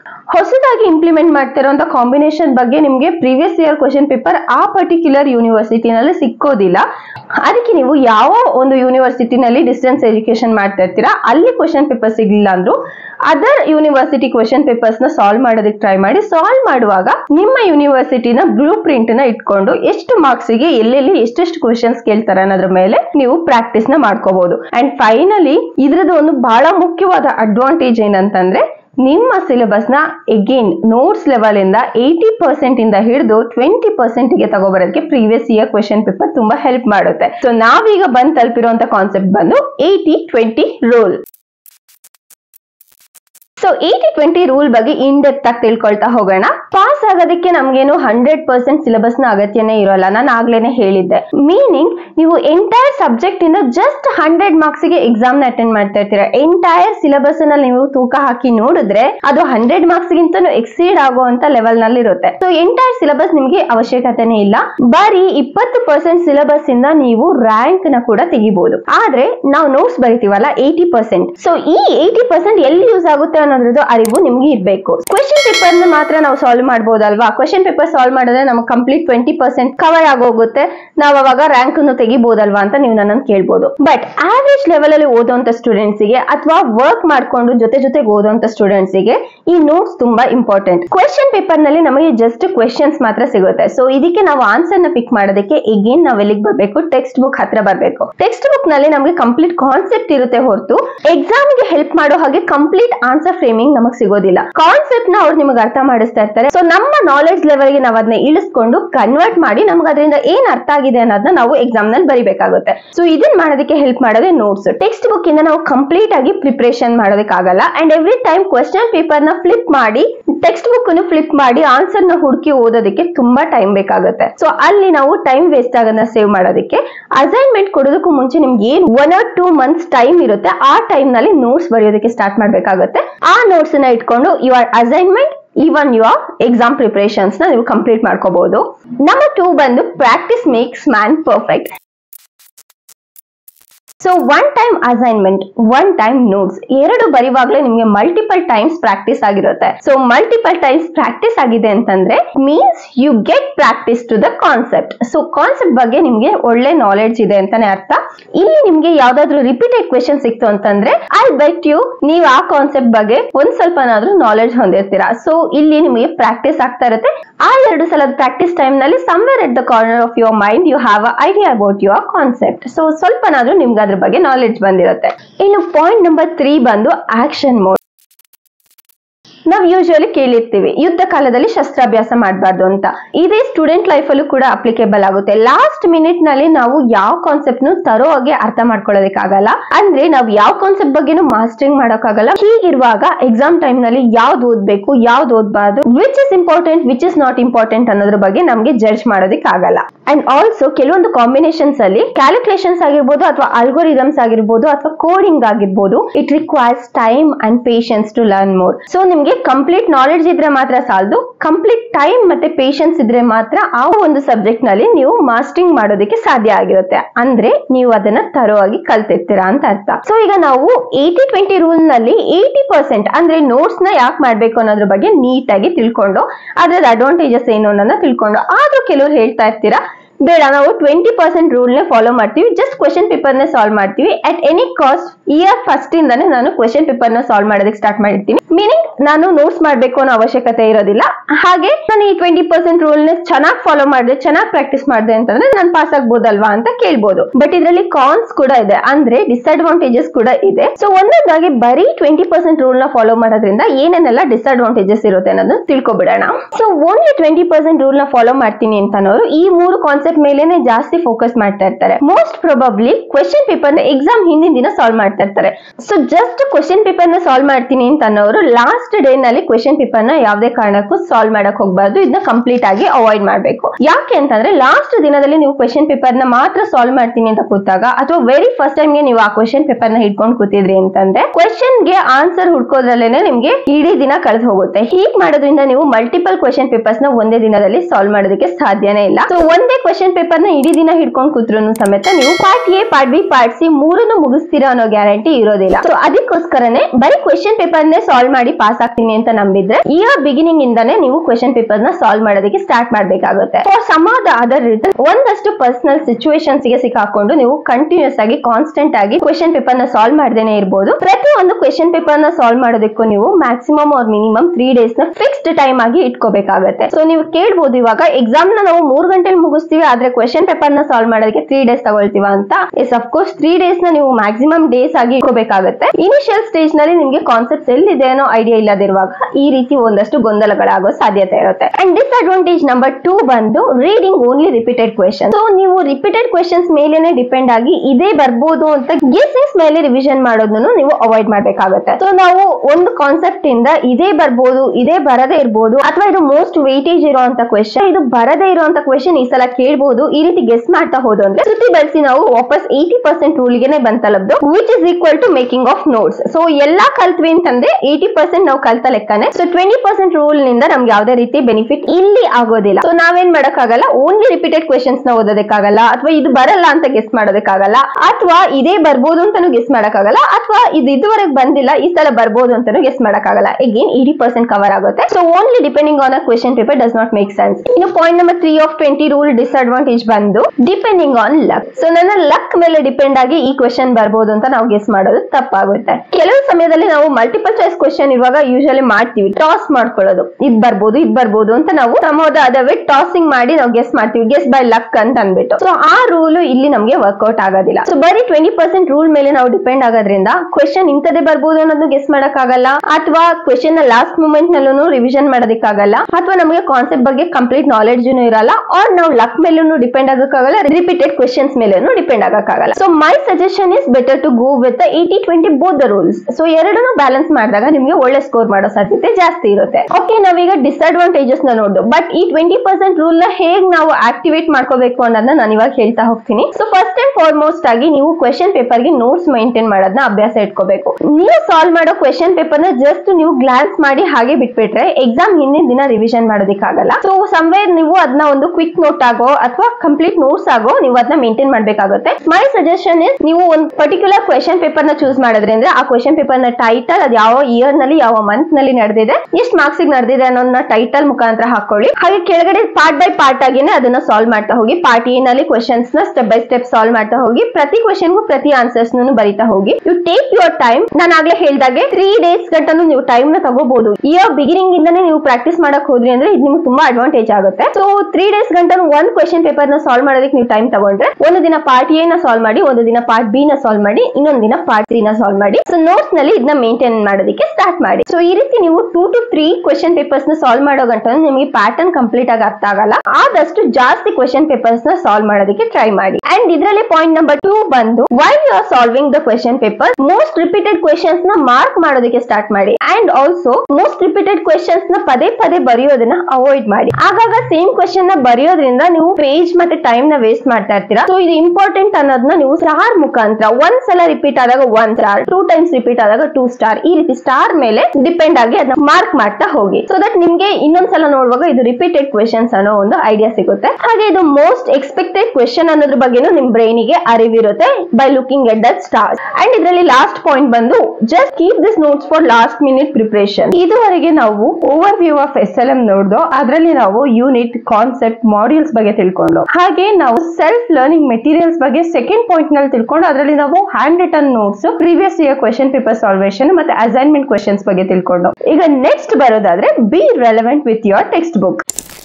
ಹೊಸದಾಗಿ ಇಂಪ್ಲಿಮೆಂಟ್ ಮಾಡ್ತಿರೋಂಥ ಕಾಂಬಿನೇಷನ್ ಬಗ್ಗೆ ನಿಮಗೆ ಪ್ರೀವಿಯಸ್ ಇಯರ್ ಕ್ವಶನ್ ಪೇಪರ್ ಆ ಪರ್ಟಿಕ್ಯುಲರ್ ಯೂನಿವರ್ಸಿಟಿನಲ್ಲಿ ಸಿಕ್ಕೋದಿಲ್ಲ ಅದಕ್ಕೆ ನೀವು ಯಾವ ಒಂದು ಯೂನಿವರ್ಸಿಟಿನಲ್ಲಿ ಡಿಸ್ಟೆನ್ಸ್ ಎಜುಕೇಶನ್ ಮಾಡ್ತಾ ಇರ್ತೀರಾ ಅಲ್ಲಿ ಕ್ವಶನ್ ಪೇಪರ್ ಸಿಗ್ಲಿಲ್ಲ ಅಂದ್ರೂ ಅದರ್ ಯೂನಿವರ್ಸಿಟಿ ಕ್ವಶನ್ ಪೇಪರ್ಸ್ ನ ಸಾಲ್ವ್ ಮಾಡೋದಕ್ಕೆ ಟ್ರೈ ಮಾಡಿ ಸಾಲ್ವ್ ಮಾಡುವಾಗ ನಿಮ್ಮ ಯೂನಿವರ್ಸಿಟಿನ ಬ್ಲೂ ಪ್ರಿಂಟ್ ನ ಇಟ್ಕೊಂಡು ಎಷ್ಟು ಮಾರ್ಕ್ಸ್ ಗೆ ಎಲ್ಲೆಲ್ಲಿ ಎಷ್ಟೆಷ್ಟು ಕ್ವಶನ್ಸ್ ಕೇಳ್ತಾರೆ ಅನ್ನೋದ್ರ ಮೇಲೆ ನೀವು ಪ್ರಾಕ್ಟೀಸ್ ನ ಮಾಡ್ಕೋಬಹುದು ಅಂಡ್ ಫೈನಲಿ ಇದ್ರದ್ದು ಒಂದು ಬಹಳ ಮುಖ್ಯವಾದ ಅಡ್ವಾಂಟೇಜ್ ಏನಂತಂದ್ರೆ ನಿಮ್ಮ ಸಿಲೆಬಸ್ ನ ಎಗೇನ್ ನೋಟ್ಸ್ ಲೆವೆಲ್ ಇಂದ ಏಯ್ಟಿ ಪರ್ಸೆಂಟ್ ಇಂದ ಹಿಡಿದು ಟ್ವೆಂಟಿ ಪರ್ಸೆಂಟ್ ಗೆ ತಗೋಬರೋದಕ್ಕೆ ಪ್ರೀವಿಯಸ್ ಇಯರ್ ಕ್ವೆಶನ್ ಪೇಪರ್ ತುಂಬಾ ಹೆಲ್ಪ್ ಮಾಡುತ್ತೆ ಸೊ ನಾವೀಗ ಬಂದ್ ತಲುಪಿರುವಂತ ಕಾನ್ಸೆಪ್ಟ್ ಬಂದು eighty twenty rule so eighty twenty rule ಬಗ್ಗೆ ಇನ್ ಡೆಪ್ತ್ ಆಗಿ ತಿಳ್ಕೊಳ್ತಾ ಹೋಗೋಣ ಪಾಸ್ ಆಗೋದಕ್ಕೆ ನಮ್ಗೇನು ಹಂಡ್ರೆಡ್ ಪರ್ಸೆಂಟ್ ಸಿಲೆಬಸ್ ನ ಅಗತ್ಯನೇ ಇರೋಲ್ಲ ನಾನು ಆಗ್ಲೇನೆ ಹೇಳಿದ್ದೆ ಮೀನಿಂಗ್ ನೀವು ಎಂಟೈರ್ ಸಬ್ಜೆಕ್ಟ್ ಇಂದ ಜಸ್ಟ್ ಹಂಡ್ರೆಡ್ ಮಾರ್ಕ್ಸ್ ಗೆ ಎಕ್ಸಾಮ್ ನ ಅಟೆಂಡ್ ಮಾಡ್ತಾ ಇರ್ತೀರಾ ಎಂಟೈರ್ ಸಿಲೆಬಸ್ ನಲ್ಲಿ ನೀವು ತೂಕ ಹಾಕಿ ನೋಡಿದ್ರೆ ಅದು ಹಂಡ್ರೆಡ್ ಮಾರ್ಕ್ಸ್ ಗಿಂತನೂ ಎಕ್ಸೀಡ್ ಆಗುವಂತ ಲೆವೆಲ್ ನಲ್ಲಿ ಇರುತ್ತೆ ಸೊ ಎಂಟೈರ್ ಸಿಲೆಬಸ್ ನಿಮ್ಗೆ ಅವಶ್ಯಕತೆನೇ ಇಲ್ಲ ಬರೀ ಇಪ್ಪತ್ತು ಪರ್ಸೆಂಟ್ ಸಿಲೆಬಸ್ ಇಂದ ನೀವು ರ್ಯಾಂಕ್ ನ ಕೂಡ ತೆಗಿಬಹುದು ಆದ್ರೆ ನಾವು ನೋಟ್ಸ್ ಬರಿತೀವಲ್ಲ ಏಯ್ಟಿ ಪರ್ಸೆಂಟ್ ಸೊ ಈ ಏಯ್ಟಿ ಪರ್ಸೆಂಟ್ ಎಲ್ಲಿ ಯೂಸ್ ಆಗುತ್ತೆ ಅನ್ನೋದ್ರದ್ದು ಅರಿವು ನಿಮ್ಗೆ ಇರ್ಬೇಕು ಕ್ವೆಶನ್ ಪೇಪರ್ ಮಾತ್ರ ನಾವು ಸಾಲ್ವ್ ಮಾಡಬಹುದಲ್ವಾ ಕ್ವೆಶನ್ ಪೇಪರ್ ಸಾಲ್ವ್ ಮಾಡಿದ್ರೆ ನಮಗೆ ಕಂಪ್ಲೀಟ್ ಟ್ವೆಂಟಿ ಪರ್ಸೆಂಟ್ ಕವರ್ ಆಗೋಗುತ್ತೆ ನಾವು ಅವಾಗ ರ್ಯಾಂಕ್ ಅನ್ನು ತೆಗಿಬಹುದಲ್ವಾ ಅಂತ ನೀವು ನನ್ನನ್ನು ಕೇಳ್ಬೋದು ಬಟ್ ಆವರೇಜ್ ಲೆವೆಲ್ ಅಲ್ಲಿ ಓದುವಂತ ಸ್ಟೂಡೆಂಟ್ಸ್ ಗೆ ಅಥವಾ ವರ್ಕ್ ಮಾಡ್ಕೊಂಡು ಜೊತೆ ಜೊತೆಗೆ ಓದುವಂತ ಸ್ಟೂಡೆಂಟ್ಸ್ ಗೆ ಈ ನೋಟ್ಸ್ ತುಂಬಾ ಇಂಪಾರ್ಟೆಂಟ್ ಕ್ವೆಶನ್ ಪೇಪರ್ ನಲ್ಲಿ ನಮಗೆ ಜಸ್ಟ್ ಕ್ವೆಶನ್ಸ್ ಮಾತ್ರ ಸಿಗುತ್ತೆ ಸೊ ಇದಕ್ಕೆ ನಾವು ಆನ್ಸರ್ ನ ಪಿಕ್ ಮಾಡೋದಕ್ಕೆ ಎಗೇನ್ ನಾವ್ ಎಲ್ಲಿಗೆ ಬರಬೇಕು ಟೆಕ್ಸ್ಟ್ ಬುಕ್ ಹತ್ರ ಬರಬೇಕು ಟೆಕ್ಸ್ಟ್ ಬುಕ್ ನಲ್ಲಿ ನಮಗೆ ಕಂಪ್ಲೀಟ್ ಕಾನ್ಸೆಪ್ಟ್ ಇರುತ್ತೆ ಹೊರತು ಎಕ್ಸಾಮ್ ಗೆ ಹೆಲ್ಪ್ ಮಾಡೋ ಹಾಗೆ ಕಂಪ್ಲೀಟ್ ಆನ್ಸರ್ ಫ್ರೇಮಿಂಗ್ ನಮಗೆ ಸಿಗೋದಿಲ್ಲ ಕಾನ್ಸೆಪ್ಟ್ ನ ಅವ್ರು ನಿಮಗೆ ಅರ್ಥ ಮಾಡಿಸ್ತಾ ಇರ್ತಾರೆ ಸೊ ನಮ್ಮ ನಾಲೆಡ್ಜ್ ಲೆವೆಲ್ ಗೆ ನಾವು ಅದನ್ನ ಇಳಿಸ್ಕೊಂಡು ಕನ್ವರ್ಟ್ ಮಾಡಿ ನಮ್ಗೆ ಅದರಿಂದ ಏನ್ ಅರ್ಥ ಆಗಿದೆ ಅನ್ನೋದನ್ನ ನಾವು ಎಕ್ಸಾಮ್ ನಲ್ಲಿ ಬರಿಬೇಕಾಗುತ್ತೆ ಸೊ ಇದನ್ನ ಮಾಡೋದಕ್ಕೆ ಹೆಲ್ಪ್ ಮಾಡೋದೇ ನೋಟ್ಸ್ ಟೆಕ್ಸ್ಟ್ ಬುಕ್ ಇಂದ ನಾವು ಕಂಪ್ಲೀಟ್ ಆಗಿ ಪ್ರಿಪರೇಷನ್ ಮಾಡೋದಕ್ಕಾಗಲ್ಲ and every time question paper ನ ಫ್ಲಿಪ್ ಮಾಡಿ ಟೆಕ್ಸ್ಟ್ ಬುಕ್ ಫ್ಲಿಪ್ ಮಾಡಿ ಆನ್ಸರ್ ನ ಹುಡುಕಿ ಓದೋದಕ್ಕೆ ತುಂಬಾ ಟೈಮ್ ಬೇಕಾಗುತ್ತೆ ಸೊ ಅಲ್ಲಿ ನಾವು ಟೈಮ್ ವೇಸ್ಟ್ ಆಗೋದನ್ನ ಸೇವ್ ಮಾಡೋದಕ್ಕೆ ಅಸೈನ್ಮೆಂಟ್ ಕೊಡೋದಕ್ಕೂ ಮುಂಚೆ ನಿಮ್ಗೆ ಏನ್ one or two months time ಇರುತ್ತೆ ಆ ಟೈಮ್ ನಲ್ಲಿ ನೋಟ್ಸ್ ಬರೆಯೋದಕ್ಕೆ ಸ್ಟಾರ್ಟ್ ಮಾಡ್ಬೇಕಾಗುತ್ತೆ ಆ ನೋಟ್ಸ್ ನ ಇಟ್ಕೊಂಡು your assignment even your exam preparations ನ ನೀವು ಕಂಪ್ಲೀಟ್ ಮಾಡ್ಕೋಬಹುದು ನಂಬರ್ ಟೂ ಬಂದು practice makes man perfect so one time assignment one time notes ಎರಡು ಬರಿವಾಗ್ಲೇ ನಿಮ್ಗೆ ಮಲ್ಟಿಪಲ್ ಟೈಮ್ಸ್ ಪ್ರಾಕ್ಟೀಸ್ ಆಗಿರುತ್ತೆ ಸೊ ಮಲ್ಟಿಪಲ್ ಟೈಮ್ಸ್ ಪ್ರಾಕ್ಟೀಸ್ ಆಗಿದೆ ಅಂತಂದ್ರೆ means you get practice to the concept so concept ಬಗ್ಗೆ ನಿಮ್ಗೆ ಒಳ್ಳೆ ನಾಲೆಡ್ಜ್ ಇದೆ ಅಂತಾನೆ ಅರ್ಥ ಇಲ್ಲಿ ನಿಮ್ಗೆ ಯಾವ್ದಾದ್ರು ರಿಪೀಟೆಡ್ ಕ್ವೆಶನ್ ಸಿಕ್ತು ಅಂತಂದ್ರೆ ಐ ಬೆಟ್ ಯು ನೀವು ಆ ಕಾನ್ಸೆಪ್ಟ್ ಬಗ್ಗೆ ಒಂದ್ ಸ್ವಲ್ಪನಾದ್ರೂ ನಾಲೆಡ್ಜ್ ಹೊಂದಿರ್ತೀರಾ ಸೊ ಇಲ್ಲಿ ನಿಮಗೆ ಪ್ರಾಕ್ಟೀಸ್ ಆಗ್ತಾ ಇರುತ್ತೆ ಆ ಎರಡು ಸಲದ ಪ್ರಾಕ್ಟೀಸ್ ಟೈಮ್ ನಲ್ಲಿ somewhere at the corner of your mind you have a idea about your concept so ಸ್ವಲ್ಪನಾದ್ರೂ ನಿಮ್ಗೆ ಅದ್ರ ಬಗ್ಗೆ ನಾಲೆಡ್ಜ್ ಬಂದಿರುತ್ತೆ ಇನ್ನು ಪಾಯಿಂಟ್ ನಂಬರ್ ತ್ರೀ ಬಂದು ಆಕ್ಷನ್ ಮೋಡ್ ನಾವು ಯೂಶುವಲಿ ಕೇಳಿರ್ತೀವಿ ಯುದ್ಧ ಕಾಲದಲ್ಲಿ ಶಸ್ತ್ರಾಭ್ಯಾಸ ಮಾಡಬಾರ್ದು ಅಂತ ಇದೇ ಸ್ಟೂಡೆಂಟ್ ಲೈಫ್ ಅಲ್ಲೂ ಕೂಡ ಅಪ್ಲಿಕೇಬಲ್ ಆಗುತ್ತೆ ಲಾಸ್ಟ್ ಮಿನಿಟ್ ನಲ್ಲಿ ನಾವು ಯಾವ ಕಾನ್ಸೆಪ್ಟ್ ನು ತರೋ ಹಾಗೆ ಅರ್ಥ ಮಾಡ್ಕೊಳ್ಳೋದಕ್ಕಾಗಲ್ಲ ಅಂದ್ರೆ ನಾವು ಯಾವ ಕಾನ್ಸೆಪ್ಟ್ ಬಗ್ಗೆನೂ ಮಾಸ್ಟರಿಂಗ್ ಮಾಡೋಕ್ಕಾಗಲ್ಲ ಹೀಗಿರುವಾಗ ಎಕ್ಸಾಮ್ ಟೈಮ್ ನಲ್ಲಿ ಯಾವ್ದು ಓದ್ಬೇಕು ಯಾವ್ದು ಓದ್ಬಾರ್ದು which is important which is not important ಅನ್ನೋದ್ರ ಬಗ್ಗೆ ನಮ್ಗೆ ಜಡ್ಜ್ ಮಾಡೋದಕ್ಕಾಗಲ್ಲ ಅಂಡ್ ಆಲ್ಸೋ ಕೆಲವೊಂದು ಕಾಂಬಿನೇಷನ್ಸ್ ಅಲ್ಲಿ ಕ್ಯಾಲ್ಕುಲೇಷನ್ಸ್ ಆಗಿರ್ಬೋದು ಅಥವಾ ಅಲ್ಗೋರಿದಮ್ಸ್ ಆಗಿರ್ಬೋದು ಅಥವಾ ಕೋಡಿಂಗ್ ಆಗಿರ್ಬೋದು it requires time and patience to learn more so ನಿಮ್ಗೆ ಕಂಪ್ಲೀಟ್ ನಾಲೆಡ್ಜ್ ಇದ್ರೆ ಮಾತ್ರ ಸಾಲದು ಕಂಪ್ಲೀಟ್ ಟೈಮ್ ಮತ್ತೆ ಪೇಷನ್ಸ್ ಇದ್ರೆ ಮಾತ್ರ ಆ ಒಂದು ಸಬ್ಜೆಕ್ಟ್ ನಲ್ಲಿ ನೀವು ಮಾಸ್ಟರಿಂಗ್ ಮಾಡೋದಕ್ಕೆ ಸಾಧ್ಯ ಆಗಿರುತ್ತೆ ಅಂದ್ರೆ ನೀವು ಅದನ್ನ ತರೋವಾಗಿ ಕಲ್ತಿರ್ತೀರಾ ಅಂತ ಅರ್ಥ ಸೊ ಈಗ ನಾವು ಏಯ್ಟಿ ಟ್ವೆಂಟಿ ರೂಲ್ ನಲ್ಲಿ ಏಯ್ಟಿ ಪರ್ಸೆಂಟ್ ಅಂದ್ರೆ ನೋಟ್ಸ್ ನ ಯಾಕೆ ಮಾಡ್ಬೇಕು ಅನ್ನೋದ್ರ ಬಗ್ಗೆ ನೀಟಾಗಿ ತಿಳ್ಕೊಂಡು ಅದ್ರದ್ದು ಅಡ್ವಾಂಟೇಜಸ್ ಏನು ಅನ್ನೋದನ್ನ ತಿಳ್ಕೊಂಡು ಆದ್ರೂ ಕೆಲವ್ರು ಹೇಳ್ತಾ ಇರ್ತೀರಾ ಬೇಡ ನಾವು ಟ್ವೆಂಟಿ ಪರ್ಸೆಂಟ್ ರೂಲ್ ನೇ ಫಾಲೋ ಮಾಡ್ತೀವಿ ಜಸ್ಟ್ ಕ್ವೆಶನ್ ಪೇಪರ್ ನೇ ಸಾಲ್ವ್ ಮಾಡ್ತೀವಿ at any cost year first ಇಂದಾನೆ ನಾನು ಕ್ವೆಶನ್ ಪೇಪರ್ ನ ಸಾಲ್ವ್ ಮಾಡೋದಕ್ಕೆ ಸ್ಟಾರ್ಟ್ ಮಾಡಿರ್ತೀನಿ ಮೀನಿಂಗ್ ನಾನು ನೋಟ್ಸ್ ಮಾಡ್ಬೇಕು ಅನ್ನೋ ಅವಶ್ಯಕತೆ ಇರೋದಿಲ್ಲ ಹಾಗೆ ನಾನು ಈ ಟ್ವೆಂಟಿ ಪರ್ಸೆಂಟ್ ರೂಲ್ ನ ಚೆನ್ನಾಗಿ ಫಾಲೋ ಮಾಡಿದೆ ಚೆನ್ನಾಗಿ ಪ್ರಾಕ್ಟೀಸ್ ಮಾಡಿದೆ ಅಂತಂದ್ರೆ ನಾನು ಪಾಸ್ ಆಗ್ಬೋದಲ್ವಾ ಅಂತ ಕೇಳ್ಬೋದು ಬಟ್ ಇದರಲ್ಲಿ ಕಾನ್ಸ್ ಕೂಡ ಇದೆ ಅಂದ್ರೆ ಡಿಸ್ಅಡ್ವಾಂಟೇಜಸ್ ಕೂಡ ಇದೆ ಸೊ ಒಂದೊಂದಾಗಿ ಬರೀ ಟ್ವೆಂಟಿ ಪರ್ಸೆಂಟ್ ರೂಲ್ ನ ಫಾಲೋ ಮಾಡೋದ್ರಿಂದ ಏನೇನೆಲ್ಲ ಡಿಸ್ಅಡ್ವಾಂಟೇಜಸ್ ಇರುತ್ತೆ ಅನ್ನೋದನ್ನ ತಿಳ್ಕೊಬಿಡೋಣ so only twenty percent rule ನ ಫಾಲೋ ಮಾಡ್ತೀನಿ ಅಂತನೋರು ಈ ಮೂರು ಕಾನ್ಸೆಪ್ಟ್ ಮೇಲೆನೆ ಜಾಸ್ತಿ ಫೋಕಸ್ ಮಾಡ್ತಾ ಇರ್ತಾರೆ ಮೋಸ್ಟ್ ಪ್ರೊಬಬ್ಲಿ ಕ್ವೆಶನ್ ಪೇಪರ್ ನ ಎಕ್ಸಾಮ್ ಹಿಂದಿನ ದಿನ ಸಾಲ್ವ್ ಮಾಡ್ತಾ ಇರ್ತಾರೆ ಸೊ ಜಸ್ಟ್ ಕ್ವೆಶನ್ ಪೇಪರ್ ನ ಸಾಲ್ವ್ ಮಾಡ್ತೀನಿ ಅಂತ ಅನ್ನೋರು ಲಾಸ್ಟ್ ಡೇ ನಲ್ಲಿ ಕ್ವೆಶನ್ ಪೇಪರ್ ನ ಯಾವುದೇ ಕಾರಣಕ್ಕೂ ಸಾಲ್ವ್ ಮಾಡಕ್ ಹೋಗ್ಬಾರ್ದು ಇದನ್ನ ಕಂಪ್ಲೀಟ್ ಆಗಿ ಅವಾಯ್ಡ್ ಮಾಡಬೇಕು ಯಾಕೆ ಅಂತಂದ್ರೆ ಲಾಸ್ಟ್ ದಿನದಲ್ಲಿ ನೀವು ಕ್ವೆಶನ್ ಪೇಪರ್ ನ ಮಾತ್ರ ಸಾಲ್ವ್ ಮಾಡ್ತೀನಿ ಅಂತ ಕೂತಾಗ ಅಥವಾ ವೆರಿ ಫಸ್ಟ್ ಟೈಮ್ ಗೆ ನೀವು ಆ ಕ್ವೆಶನ್ ಪೇಪರ್ ನ ಹಿಡ್ಕೊಂಡು ಕೂತಿದ್ರಿ ಅಂತಂದ್ರೆ ಕ್ವೆಶನ್ ಗೆ ಆನ್ಸರ್ ಹುಡ್ಕೋದ್ರಲ್ಲೇನೆ ನಿಮ್ಗೆ ಇಡೀ ದಿನ ಕಳೆದು ಹೋಗುತ್ತೆ ಹೀಗ್ ಮಾಡೋದ್ರಿಂದ ನೀವು ಮಲ್ಟಿಪಲ್ ಕ್ವೆಶನ್ ಪೇಪರ್ಸ್ ನ ಒಂದೇ ದಿನದಲ್ಲಿ ಸಾಲ್ವ್ ಮಾಡೋದಕ್ಕೆ ಸಾಧ್ಯನೇ ಇಲ್ಲ ಸೊ ಒಂದೇ ಕ್ವೆಶನ್ ಪೇಪರ್ ನ ಇಡೀ ದಿನ ಹಿಡ್ಕೊಂಡು ಕೂತ್ರು ಸಮೇತ ನೀವು part A part B part C ಮೂರನ್ನು ಮುಗಿಸ್ತೀರಾ ಅನ್ನೋ ಗ್ಯಾರಂಟಿ ಇರೋದಿಲ್ಲ ಸೊ ಅದಕ್ಕೋಸ್ಕರನೇ ಬರೀ ಕ್ವೆಶನ್ ಪೇಪರ್ ನೇ ಸಾಲ್ವ್ ಸಾಲ್ವ್ ಮಾಡಿ ಪಾಸ್ ಆಗ್ತೀನಿ ಅಂತ ನಂಬಿದ್ರೆ ಇಯರ್ ಬಿಗಿನಿಂಗ್ ಇಂದಾನೆ ನೀವು ಕ್ವೆಶನ್ ಪೇಪರ್ ನ ಸಾಲ್ವ್ ಮಾಡೋದಕ್ಕೆ ಸ್ಟಾರ್ಟ್ ಮಾಡ್ಬೇಕಾಗುತ್ತೆ for some of the other reason ಒಂದಷ್ಟು ಪರ್ಸನಲ್ ಸಿಚುವೇಶನ್ಸ್ ಗೆ ಸಿಕ್ಕಾಕೊಂಡು ನೀವು ಕಂಟಿನ್ಯೂಸ್ ಆಗಿ ಕಾನ್ಸ್ಟೆಂಟ್ ಆಗಿ ಕ್ವೆಶನ್ ಪೇಪರ್ ನ ಸಾಲ್ವ್ ಮಾಡದೇನೆ ಇರಬಹುದು ಪ್ರತಿ ಒಂದು ಕ್ವೆಶನ್ ಪೇಪರ್ ನ ಸಾಲ್ವ್ ಮಾಡೋದಕ್ಕೂ ನೀವು maximum R minimum three days ನ ಫಿಕ್ಸ್ಡ್ ಟೈಮ್ ಆಗಿ ಇಟ್ಕೋಬೇಕಾಗುತ್ತೆ ಸೊ ನೀವು ಕೇಳ್ಬೋದು ಇವಾಗ ಎಕ್ಸಾಮ್ ನ ನಾವು ಮೂರ್ ಗಂಟೆಲಿ ಮುಗಿಸ್ತೀವಿ ಆದ್ರೆ ಕ್ವೆಶನ್ ಪೇಪರ್ ನ ಸಾಲ್ವ್ ಮಾಡೋದಕ್ಕೆ ತ್ರೀ ಡೇಸ್ ತಗೊಳ್ತೀವ ಅಂತ ಎಸ್ ಅಫ್ಕೋರ್ಸ್ ತ್ರೀ ಡೇಸ್ ನ ನೀವು ಮ್ಯಾಕ್ಸಿಮಮ್ ಡೇಸ್ ಆಗಿ ಇಟ್ಕೋಬೇಕಾಗುತ್ತೆ ಇನಿಷಿಯಲ್ ಸ್ಟೇಜ್ ನಲ್ಲಿ ನಿಮ್ಗೆ ಕಾನ್ಸೆಪ್ಟ್ ಎಲ್ಲಿದೆ ಅನ್ನೋ ಐಡಿಯಾ ಇಲ್ಲದಿರುವಾಗ ಈ ರೀತಿ ಒಂದಷ್ಟು ಗೊಂದಲಗಳಾಗೋ ಸಾಧ್ಯತೆ ಇರುತ್ತೆ ಅಂಡ್ ಡಿಸ್ಅಡ್ವಾಂಟೇಜ್ ನಂಬರ್ ಟೂ ಬಂದು reading only repeated question so ನೀವು ರಿಪೀಟೆಡ್ ಕ್ವೆಶನ್ಸ್ ಮೇಲೆನೆ ಡಿಪೆಂಡ್ ಆಗಿ ಇದೇ ಬರ್ಬೋದು ಅಂತ ಗೆಸಿಂಗ್ಸ್ ಮೇಲೆ ರಿವಿಷನ್ ಮಾಡೋದನ್ನು ನೀವು ಅವಾಯ್ಡ್ ಮಾಡ್ಬೇಕಾಗುತ್ತೆ ಸೊ ನಾವು ಒಂದು ಕಾನ್ಸೆಪ್ಟ್ ಇಂದ ಇದೇ ಬರ್ಬೋದು ಇದೇ ಬರದೇ ಇರ್ಬೋದು ಅಥವಾ ಇದು ಮೋಸ್ಟ್ ವೇಟೇಜ್ ಇರುವಂತ ಕ್ವೆಶನ್ ಇದು ಬರದೇ ಇರುವಂತ ಕ್ವೆಶನ್ ಈ ಸಲ ಕೇಳ್ಬೋದು ಈ ರೀತಿ ಗೆಸ್ ಮಾಡ್ತಾ ಹೋದು ಅಂದ್ರೆ ಸುತ್ತಿ ಬಳಸಿ ನಾವು ವಾಪಸ್ ಏಯ್ಟಿ ಪರ್ಸೆಂಟ್ ರೂಲ್ಗೆನೆ ಬಂದ್ ತಲುಪ್ದು which is equal to making of notes so ಎಲ್ಲಾ ಕಲ್ತ್ವಿ ಅಂತಂದ್ರೆ ಏಯ್ಟಿ ಪರ್ಸೆಂಟ್ ನಾವು ಕಲ್ತ ಲೆಕ್ಕನೆ ಸೊ ಟ್ವೆಂಟಿ ಪರ್ಸೆಂಟ್ ರೂಲ್ ನಿಂದ ನಮ್ಗೆ ಯಾವ್ದೇ ರೀತಿ ಬೆನಿಫಿಟ್ ಇಲ್ಲಿ ಆಗೋದಿಲ್ಲ ಸೊ ನಾವೇನ್ ಮಾಡಕ್ಕಾಗಲ್ಲ ಓನ್ಲಿ ರಿಪೀಟೆಡ್ ಕ್ವೆಶನ್ಸ್ ನ ಓದೋದಕ್ಕಾಗಲ್ಲ ಅಥವಾ ಇದು ಬರಲ್ಲ ಅಂತ ಗೆಸ್ ಮಾಡೋದಕ್ಕಾಗಲ್ಲ ಅಥವಾ ಇದೇ ಬರ್ಬೋದು ಅಂತಾನು ಗೆಸ್ ಮಾಡಕ್ಕಾಗಲ್ಲ ಅಥವಾ ಇದು ಇದುವರೆಗೆ ಬಂದಿಲ್ಲ ಈ ಸಲ ಬರ್ಬೋದು ಅಂತಾನು ಗೆಸ್ ಮಾಡಕ್ಕಾಗಲ್ಲ ಎಗೇನ್ ಏಯ್ಟಿ ಪರ್ಸೆಂಟ್ ಕವರ್ ಆಗುತ್ತೆ so only depending on a question paper does not make sense ಇನ್ನು point number three of twenty rule disadvantage ಬಂದು ಡಿಪೆಂಡಿಂಗ್ ಆನ್ ಲಕ್ ಸೊ ನನ್ನ ಲಕ್ ಮೇಲೆ ಡಿಪೆಂಡ್ ಆಗಿ ಈ ಕ್ವೆಶನ್ ಬರ್ಬೋದು ಅಂತ ನಾವು ಗೆಸ್ ಮಾಡೋದು ತಪ್ಪಾಗುತ್ತೆ ಕೆಲವು ಸಮಯದಲ್ಲಿ ನಾವು ಮಲ್ಟಿಪಲ್ ಚಾಯ್ಸ್ ಕ್ವೆಶನ್ ಇರುವಾಗ ಯೂಶಲಿ ಮಾಡ್ತೀವಿ ಟಾಸ್ ಮಾಡ್ಕೊಳ್ಳೋದು ಇದ್ ಬರ್ಬೋದು ಇದ್ ಬರ್ಬೋದು ಅಂತ ನಾವು ಸಮೋದ ಅದವೇ ಟಾಸಿಂಗ್ ಮಾಡಿ ನಾವು ಗೆಸ್ ಮಾಡ್ತೀವಿ ಗೆಸ್ ಬೈ ಲಕ್ ಅಂತ ಅನ್ಬಿಟ್ಟು ಸೊ ಆ ರೂಲ್ ಇಲ್ಲಿ ನಮಗೆ ವರ್ಕೌಟ್ ಆಗೋದಿಲ್ಲ ಸೊ ಬರೀ ಟ್ವೆಂಟಿ ಪರ್ಸೆಂಟ್ ರೂಲ್ ಮೇಲೆ ನಾವು ಡಿಪೆಂಡ್ ಆಗೋದ್ರಿಂದ ಕ್ವೆಶನ್ ಇಂಥದೇ ಬರ್ಬೋದು ಅನ್ನೋದು ಗೆಸ್ ಮಾಡಕ್ಕಾಗಲ್ಲ ಅಥವಾ ಕ್ವೆಶನ್ ನ ಲಾಸ್ಟ್ ಮೂಮೆಂಟ್ ನಲ್ಲೂ ರಿವಿಷನ್ ಮಾಡೋದಕ್ಕಾಗಲ್ಲ ಅಥವಾ ನಮಗೆ ಕಾನ್ಸೆಪ್ಟ್ ಬಗ್ಗೆ ಕಂಪ್ಲೀಟ್ ನಾಲೆಡ್ಜ್ ಇರಲ್ಲ ಆರ್ ನಾವು ಲಕ್ ಮೇಲೂ ಡಿಪೆಂಡ್ ಆಗಕ್ಕಾಗಲ್ಲ ರಿಪೀಟೆಡ್ ಕ್ವೆಶನ್ಸ್ ಮೇಲೂ ಡಿಪೆಂಡ್ ಆಗಕ್ಕಾಗಲ್ಲ so my suggestion is better to go with eighty twenty both the rules so ಎರಡನ್ನೂ ಬ್ಯಾಲೆನ್ಸ್ ಮಾಡಿದಾಗ ನಿಮಗೆ ಒಳ್ಳೆ ಸ್ಕೋರ್ ಮಾಡೋ ಸಾಧ್ಯತೆ ಜಾಸ್ತಿ ಇರುತ್ತೆ ಓಕೆ ನಾವೀಗ ಡಿಸ್ಅಡ್ವಾಂಟೇಜಸ್ ನ ನೋಡ್ದು ಬಟ್ ಈ ಟ್ವೆಂಟಿ ಪರ್ಸೆಂಟ್ ರೂಲ್ ನ ಹೇಗ್ ನಾವು ಆಕ್ಟಿವೇಟ್ ಮಾಡ್ಕೋಬೇಕು ಅನ್ನೋದನ್ನ ನಾನು ಇವಾಗ ಹೇಳ್ತಾ ಹೋಗ್ತೀನಿ ಸೊ ಫಸ್ಟ್ ಅಂಡ್ ಫಾರ್ಮೋಸ್ಟ್ ಆಗಿ ನೀವು ಕ್ವೆಶನ್ ಪೇಪರ್ ಗೆ ನೋಟ್ಸ್ ಮೈಂಟೈನ್ ಮಾಡೋದನ್ನ ಅಭ್ಯಾಸ ಇಟ್ಕೋಬೇಕು ನೀವು ಸಾಲ್ವ್ ಮಾಡೋ ಕ್ವೆಶನ್ ಪೇಪರ್ ನ ಜಸ್ಟ್ ನೀವು ಗ್ಲಾನ್ಸ್ ಮಾಡಿ ಹಾಗೆ ಬಿಟ್ಬಿಟ್ರೆ ಎಕ್ಸಾಮ್ ಹಿಂದಿನ ದಿನ ರಿವಿಷನ್ ಮಾಡೋದಕ್ಕಾಗಲ್ಲ ಸೊ ಸಮ್ವೇರ್ ನೀವು ಅದನ್ನ ಒಂದು ಕ್ವಿಕ್ ನೋಟ್ ಆಗೋ ಅಥವಾ ಕಂಪ್ಲೀಟ್ ನೋಟ್ಸ್ ಆಗೋ ನೀವು ಅದನ್ನ ಮೇಂಟೈನ್ ಮಾಡ್ಬೇಕಾಗುತ್ತೆ ಮೈ ಸಜೆಷನ್ ಇಸ್ ನೀವು ಒಂದು ಪರ್ಟಿಕ್ಯುಲರ್ ಕ್ವೆಶನ್ ಪೇಪರ್ ನ ಚೂಸ್ ಮಾಡಿದ್ರೆ ಅಂದ್ರೆ ಆ ಕ್ವೆಶನ್ ಪೇಪರ್ ನ ಟೈಟಲ್ ಅದು ಯಾವ ಇಯರ್ ನಲ್ಲಿ ಯಾವ ಮಂತ್ ನಲ್ಲಿ ನಡೆದಿದೆ ಎಷ್ಟು ಮಾರ್ಕ್ಸ್ ನಡೆದಿದೆ ಅನ್ನೋದನ್ನ ಟೈಟಲ್ ಮುಖಾಂತರ ಹಾಕೊಳ್ಳಿ ಹಾಗೆ ಕೆಳಗಡೆ ಪಾರ್ಟ್ ಬೈ ಪಾರ್ಟ್ ಆಗಿನೇ ಅದನ್ನ ಸಾಲ್ವ್ ಮಾಡ್ತಾ ಹೋಗಿ ಪಾರ್ಟ್ ಎ ನಲ್ಲಿ ಕ್ವೆಶನ್ಸ್ ನ ಸ್ಟೆಪ್ ಬೈ ಸ್ಟೆಪ್ ಸಾಲ್ವ್ ಮಾಡ್ತಾ ಹೋಗಿ ಪ್ರತಿ ಕ್ವೆಶನ್ಗೂ ಪ್ರತಿ ಆನ್ಸರ್ಸ್ ಬರಿತಾ ಹೋಗಿ ಯು ಟೇಕ್ ಯುವರ್ ಟೈಮ್ ನಾನು ಆಗ್ಲೇ ಹೇಳ್ದಾಗೆ ತ್ರೀ ಡೇಸ್ ಗಂಟನು ನೀವು ಟೈಮ್ ನ ತಗೋಬಹುದು ಇಯರ್ ಬಿಗಿನಿಂಗ್ ಇಂದಾನೆ ನೀವು ಪ್ರಾಕ್ಟೀಸ್ ಮಾಡಕ್ ಹೋದ್ರಿ ಅಂದ್ರೆ ಇದು ನಿಮ್ಗೆ ತುಂಬಾ ಅಡ್ವಾಂಟೇಜ್ ಆಗುತ್ತೆ ಸೊ ತ್ರೀ ಡೇಸ್ ಗಂಟನು ಒಂದ್ ಕ್ವೆಶನ್ ಪೇಪರ್ ನ ಸಾಲ್ವ್ ಮಾಡೋದಕ್ಕೆ ನೀವು ಟೈಮ್ ತಗೊಂಡ್ರೆ ಒಂದು ದಿನ ಪಾರ್ಟ್ ಎ ನ ಸಾಲ್ವ್ ಮಾಡಿ ಒಂದು ದಿನ ಪಾರ್ಟ್ ಬಿ ನ ಸಾಲ್ವ್ ಮಾಡಿ ಇನ್ನೊಂದು ದಿನ ಪಾರ್ಟ್ ತ್ರೀ ನ ಸಾಲ್ವ್ ಮಾಡಿ ಸೊ ನೋಟ್ಸ್ ನಲ್ಲಿ ಇದನ್ನ ಮೇಂಟೈನ್ ಮಾಡೋದಕ್ಕೆ ಸ್ಟಾರ್ಟ್ ಮಾಡಿ ಸೊ ಈ ರೀತಿ ನೀವು two to three question papers ನ ಸಾಲ್ವ್ ಮಾಡೋ ಗಂಟ ನಿಮಗೆ ಪ್ಯಾಟರ್ನ್ ಕಂಪ್ಲೀಟ್ ಆಗಿ ಅರ್ಥ ಆಗಲ್ಲ ಆದಷ್ಟು ಜಾಸ್ತಿ ಕ್ವೆಶನ್ ಪೇಪರ್ಸ್ ನ ಸಾಲ್ವ್ ಮಾಡೋದಕ್ಕೆ ಟ್ರೈ ಮಾಡಿ ಅಂಡ್ ಇದರಲ್ಲಿ ಪಾಯಿಂಟ್ ನಂಬರ್ ಟೂ ಬಂದು why you are solving the question paper most repeated questions ನ ಮಾರ್ಕ್ ಮಾಡೋದಕ್ಕೆ ಸ್ಟಾರ್ಟ್ ಮಾಡಿ and also most repeated questions ನ ಪದೇ ಪದೇ ಬರೆಯೋದನ್ನ ಅವಾಯ್ಡ್ ಮಾಡಿ ಆಗಾಗ ಸೇಮ್ ಕ್ವೆಶನ್ ನ ಬರೆಯೋದ್ರಿಂದ ನೀವು ಪೇಜ್ ಮತ್ತೆ ಟೈಮ್ ನ ವೇಸ್ಟ್ ಮಾಡ್ತಾ ಇರ್ತೀರಾ ಸೊ ಇದು ಇಂಪಾರ್ಟೆಂಟ್ ಅನ್ನೋದನ್ನ ನೀವು ಸ್ಟಾರ್ ಮುಖಾಂತರ ಒಂದ್ ಸಲ ರಿಪೀಟ್ ಆದಾಗ one star two times repeat ಆದಾಗ ಟೂ ಸ್ಟಾರ್ ಈ ರೀತಿ ಸ್ಟಾರ್ ಮೇಲೆ ಡಿಪೆಂಡ್ ಆಗಿ ಅದನ್ನ ಮಾರ್ಕ್ ಮಾಡ್ತಾ ಹೋಗಿ ಸೊ ದಟ್ ನಿಮ್ಗೆ ಇನ್ನೊಂದ್ಸಲ ನೋಡುವಾಗ ಇದು ರಿಪೀಟೆಡ್ ಕ್ವೆಶನ್ಸ್ ಅನ್ನೋ ಒಂದು ಐಡಿಯಾ ಸಿಗುತ್ತೆ ಹಾಗೆ ಇದು ಮೋಸ್ಟ್ ಎಕ್ಸ್ಪೆಕ್ಟೆಡ್ ಕ್ವೆಶನ್ ಅನ್ನೋದ್ರ ಬಗ್ಗೆನೂ ನಿಮ್ ಬ್ರೈನಿಗೆ ಅರಿವಿರುತ್ತೆ by looking at that star and ಇದರಲ್ಲಿ ಲಾಸ್ಟ್ ಪಾಯಿಂಟ್ ಬಂದು just keep this notes for last minute preparation ಇದುವರೆಗೆ ನಾವು overview of S L M ನೋಡ್ದು ಅದರಲ್ಲಿ ನಾವು ಯೂನಿಟ್ ಕಾನ್ಸೆಪ್ಟ್ ಮಾಡ್ಯೂಲ್ಸ್ ಬಗ್ಗೆ ತಿಳ್ಕೊಂಡು ಹಾಗೆ ನಾವು ಸೆಲ್ಫ್ ಲರ್ನಿಂಗ್ ಮೆಟೀರಿಯಲ್ಸ್ ಬಗ್ಗೆ ಸೆಕೆಂಡ್ ಪಾಯಿಂಟ್ ನಲ್ಲಿ ತಿಳ್ಕೊಂಡು ಅದರಲ್ಲಿ ನಾವು handwritten notes previous year question paper solvation ಮತ್ತೆ ಅಸೈನ್ಮೆಂಟ್ ಕ್ವೆಶನ್ಸ್ ಬಗ್ಗೆ ತಿಳ್ಕೊಂಡು ಈಗ ನೆಕ್ಸ್ಟ್ ಬರೋದಾದ್ರೆ be relevant with your text book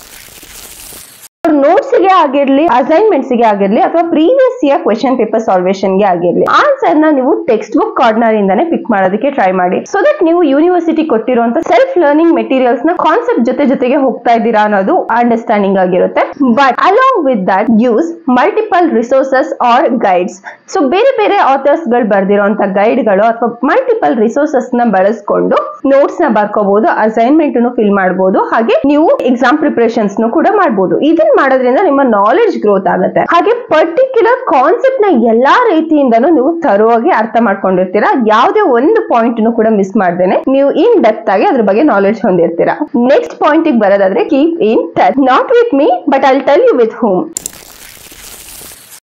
notes ಗೆ ಆಗಿರ್ಲಿ ಅಸೈನ್ಮೆಂಟ್ಸ್ ಗೆ ಆಗಿರ್ಲಿ ಅಥವಾ previous year question paper solvation ಗೆ ಆಗಿರ್ಲಿ ಆನ್ಸರ್ ನ ನೀವು ಟೆಕ್ಸ್ಟ್ ಬುಕ್ ಕಾರ್ನರ್ ಇಂದಾನೆ ಪಿಕ್ ಮಾಡೋದಕ್ಕೆ ಟ್ರೈ ಮಾಡಿ ಸೊ ದಟ್ ನೀವು ಯೂನಿವರ್ಸಿಟಿ ಕೊಟ್ಟಿರುವಂತ ಸೆಲ್ಫ್ ಲರ್ನಿಂಗ್ ಮೆಟೀರಿಯಲ್ಸ್ ನ ಕಾನ್ಸೆಪ್ಟ್ ಜೊತೆ ಜೊತೆಗೆ ಹೋಗ್ತಾ ಇದ್ದೀರಾ ಅನ್ನೋದು ಅಂಡರ್ಸ್ಟ್ಯಾಂಡಿಂಗ್ ಆಗಿರುತ್ತೆ but along with that use multiple resources or guides so ಬೇರೆ ಬೇರೆ ಆಥರ್ಸ್ ಗಳು ಬರ್ದಿರೋಂತ ಗೈಡ್ ಗಳು ಅಥವಾ ಮಲ್ಟಿಪಲ್ ರಿಸೋರ್ಸಸ್ ನ ಬಳಸ್ಕೊಂಡು ನೋಟ್ಸ್ ನ ಬರ್ಕೋಬಹುದು ಅಸೈನ್ಮೆಂಟ್ ಫಿಲ್ ಮಾಡಬಹುದು ಹಾಗೆ ನೀವು ಎಕ್ಸಾಮ್ ಪ್ರಿಪರೇಷನ್ಸ್ ಕೂಡ ಮಾಡಬಹುದು ಇದನ್ನ ಮಾಡೋದ್ರಿಂದ ನಿಮ್ಮ ನಾಲೆಡ್ಜ್ ಗ್ರೋತ್ ಆಗುತ್ತೆ ಹಾಗೆ ಪರ್ಟಿಕ್ಯುಲರ್ ಕಾನ್ಸೆಪ್ಟ್ ನ ಎಲ್ಲಾ ರೀತಿಯಿಂದನೂ ನೀವು ತರುವಾಗಿ ಅರ್ಥ ಮಾಡ್ಕೊಂಡಿರ್ತೀರಾ ಯಾವುದೇ ಒಂದು ಪಾಯಿಂಟ್ ಕೂಡ ಮಿಸ್ ಮಾಡ್ದೇನೆ ನೀವು ಇನ್ ಡೆಪ್ತ್ ಆಗಿ ಅದ್ರ ಬಗ್ಗೆ ನಾಲೆಡ್ಜ್ ಹೊಂದಿರ್ತೀರಾ ನೆಕ್ಸ್ಟ್ ಪಾಯಿಂಟ್ ಬರೋದಾದ್ರೆ keep in touch not with me but I tell you with whom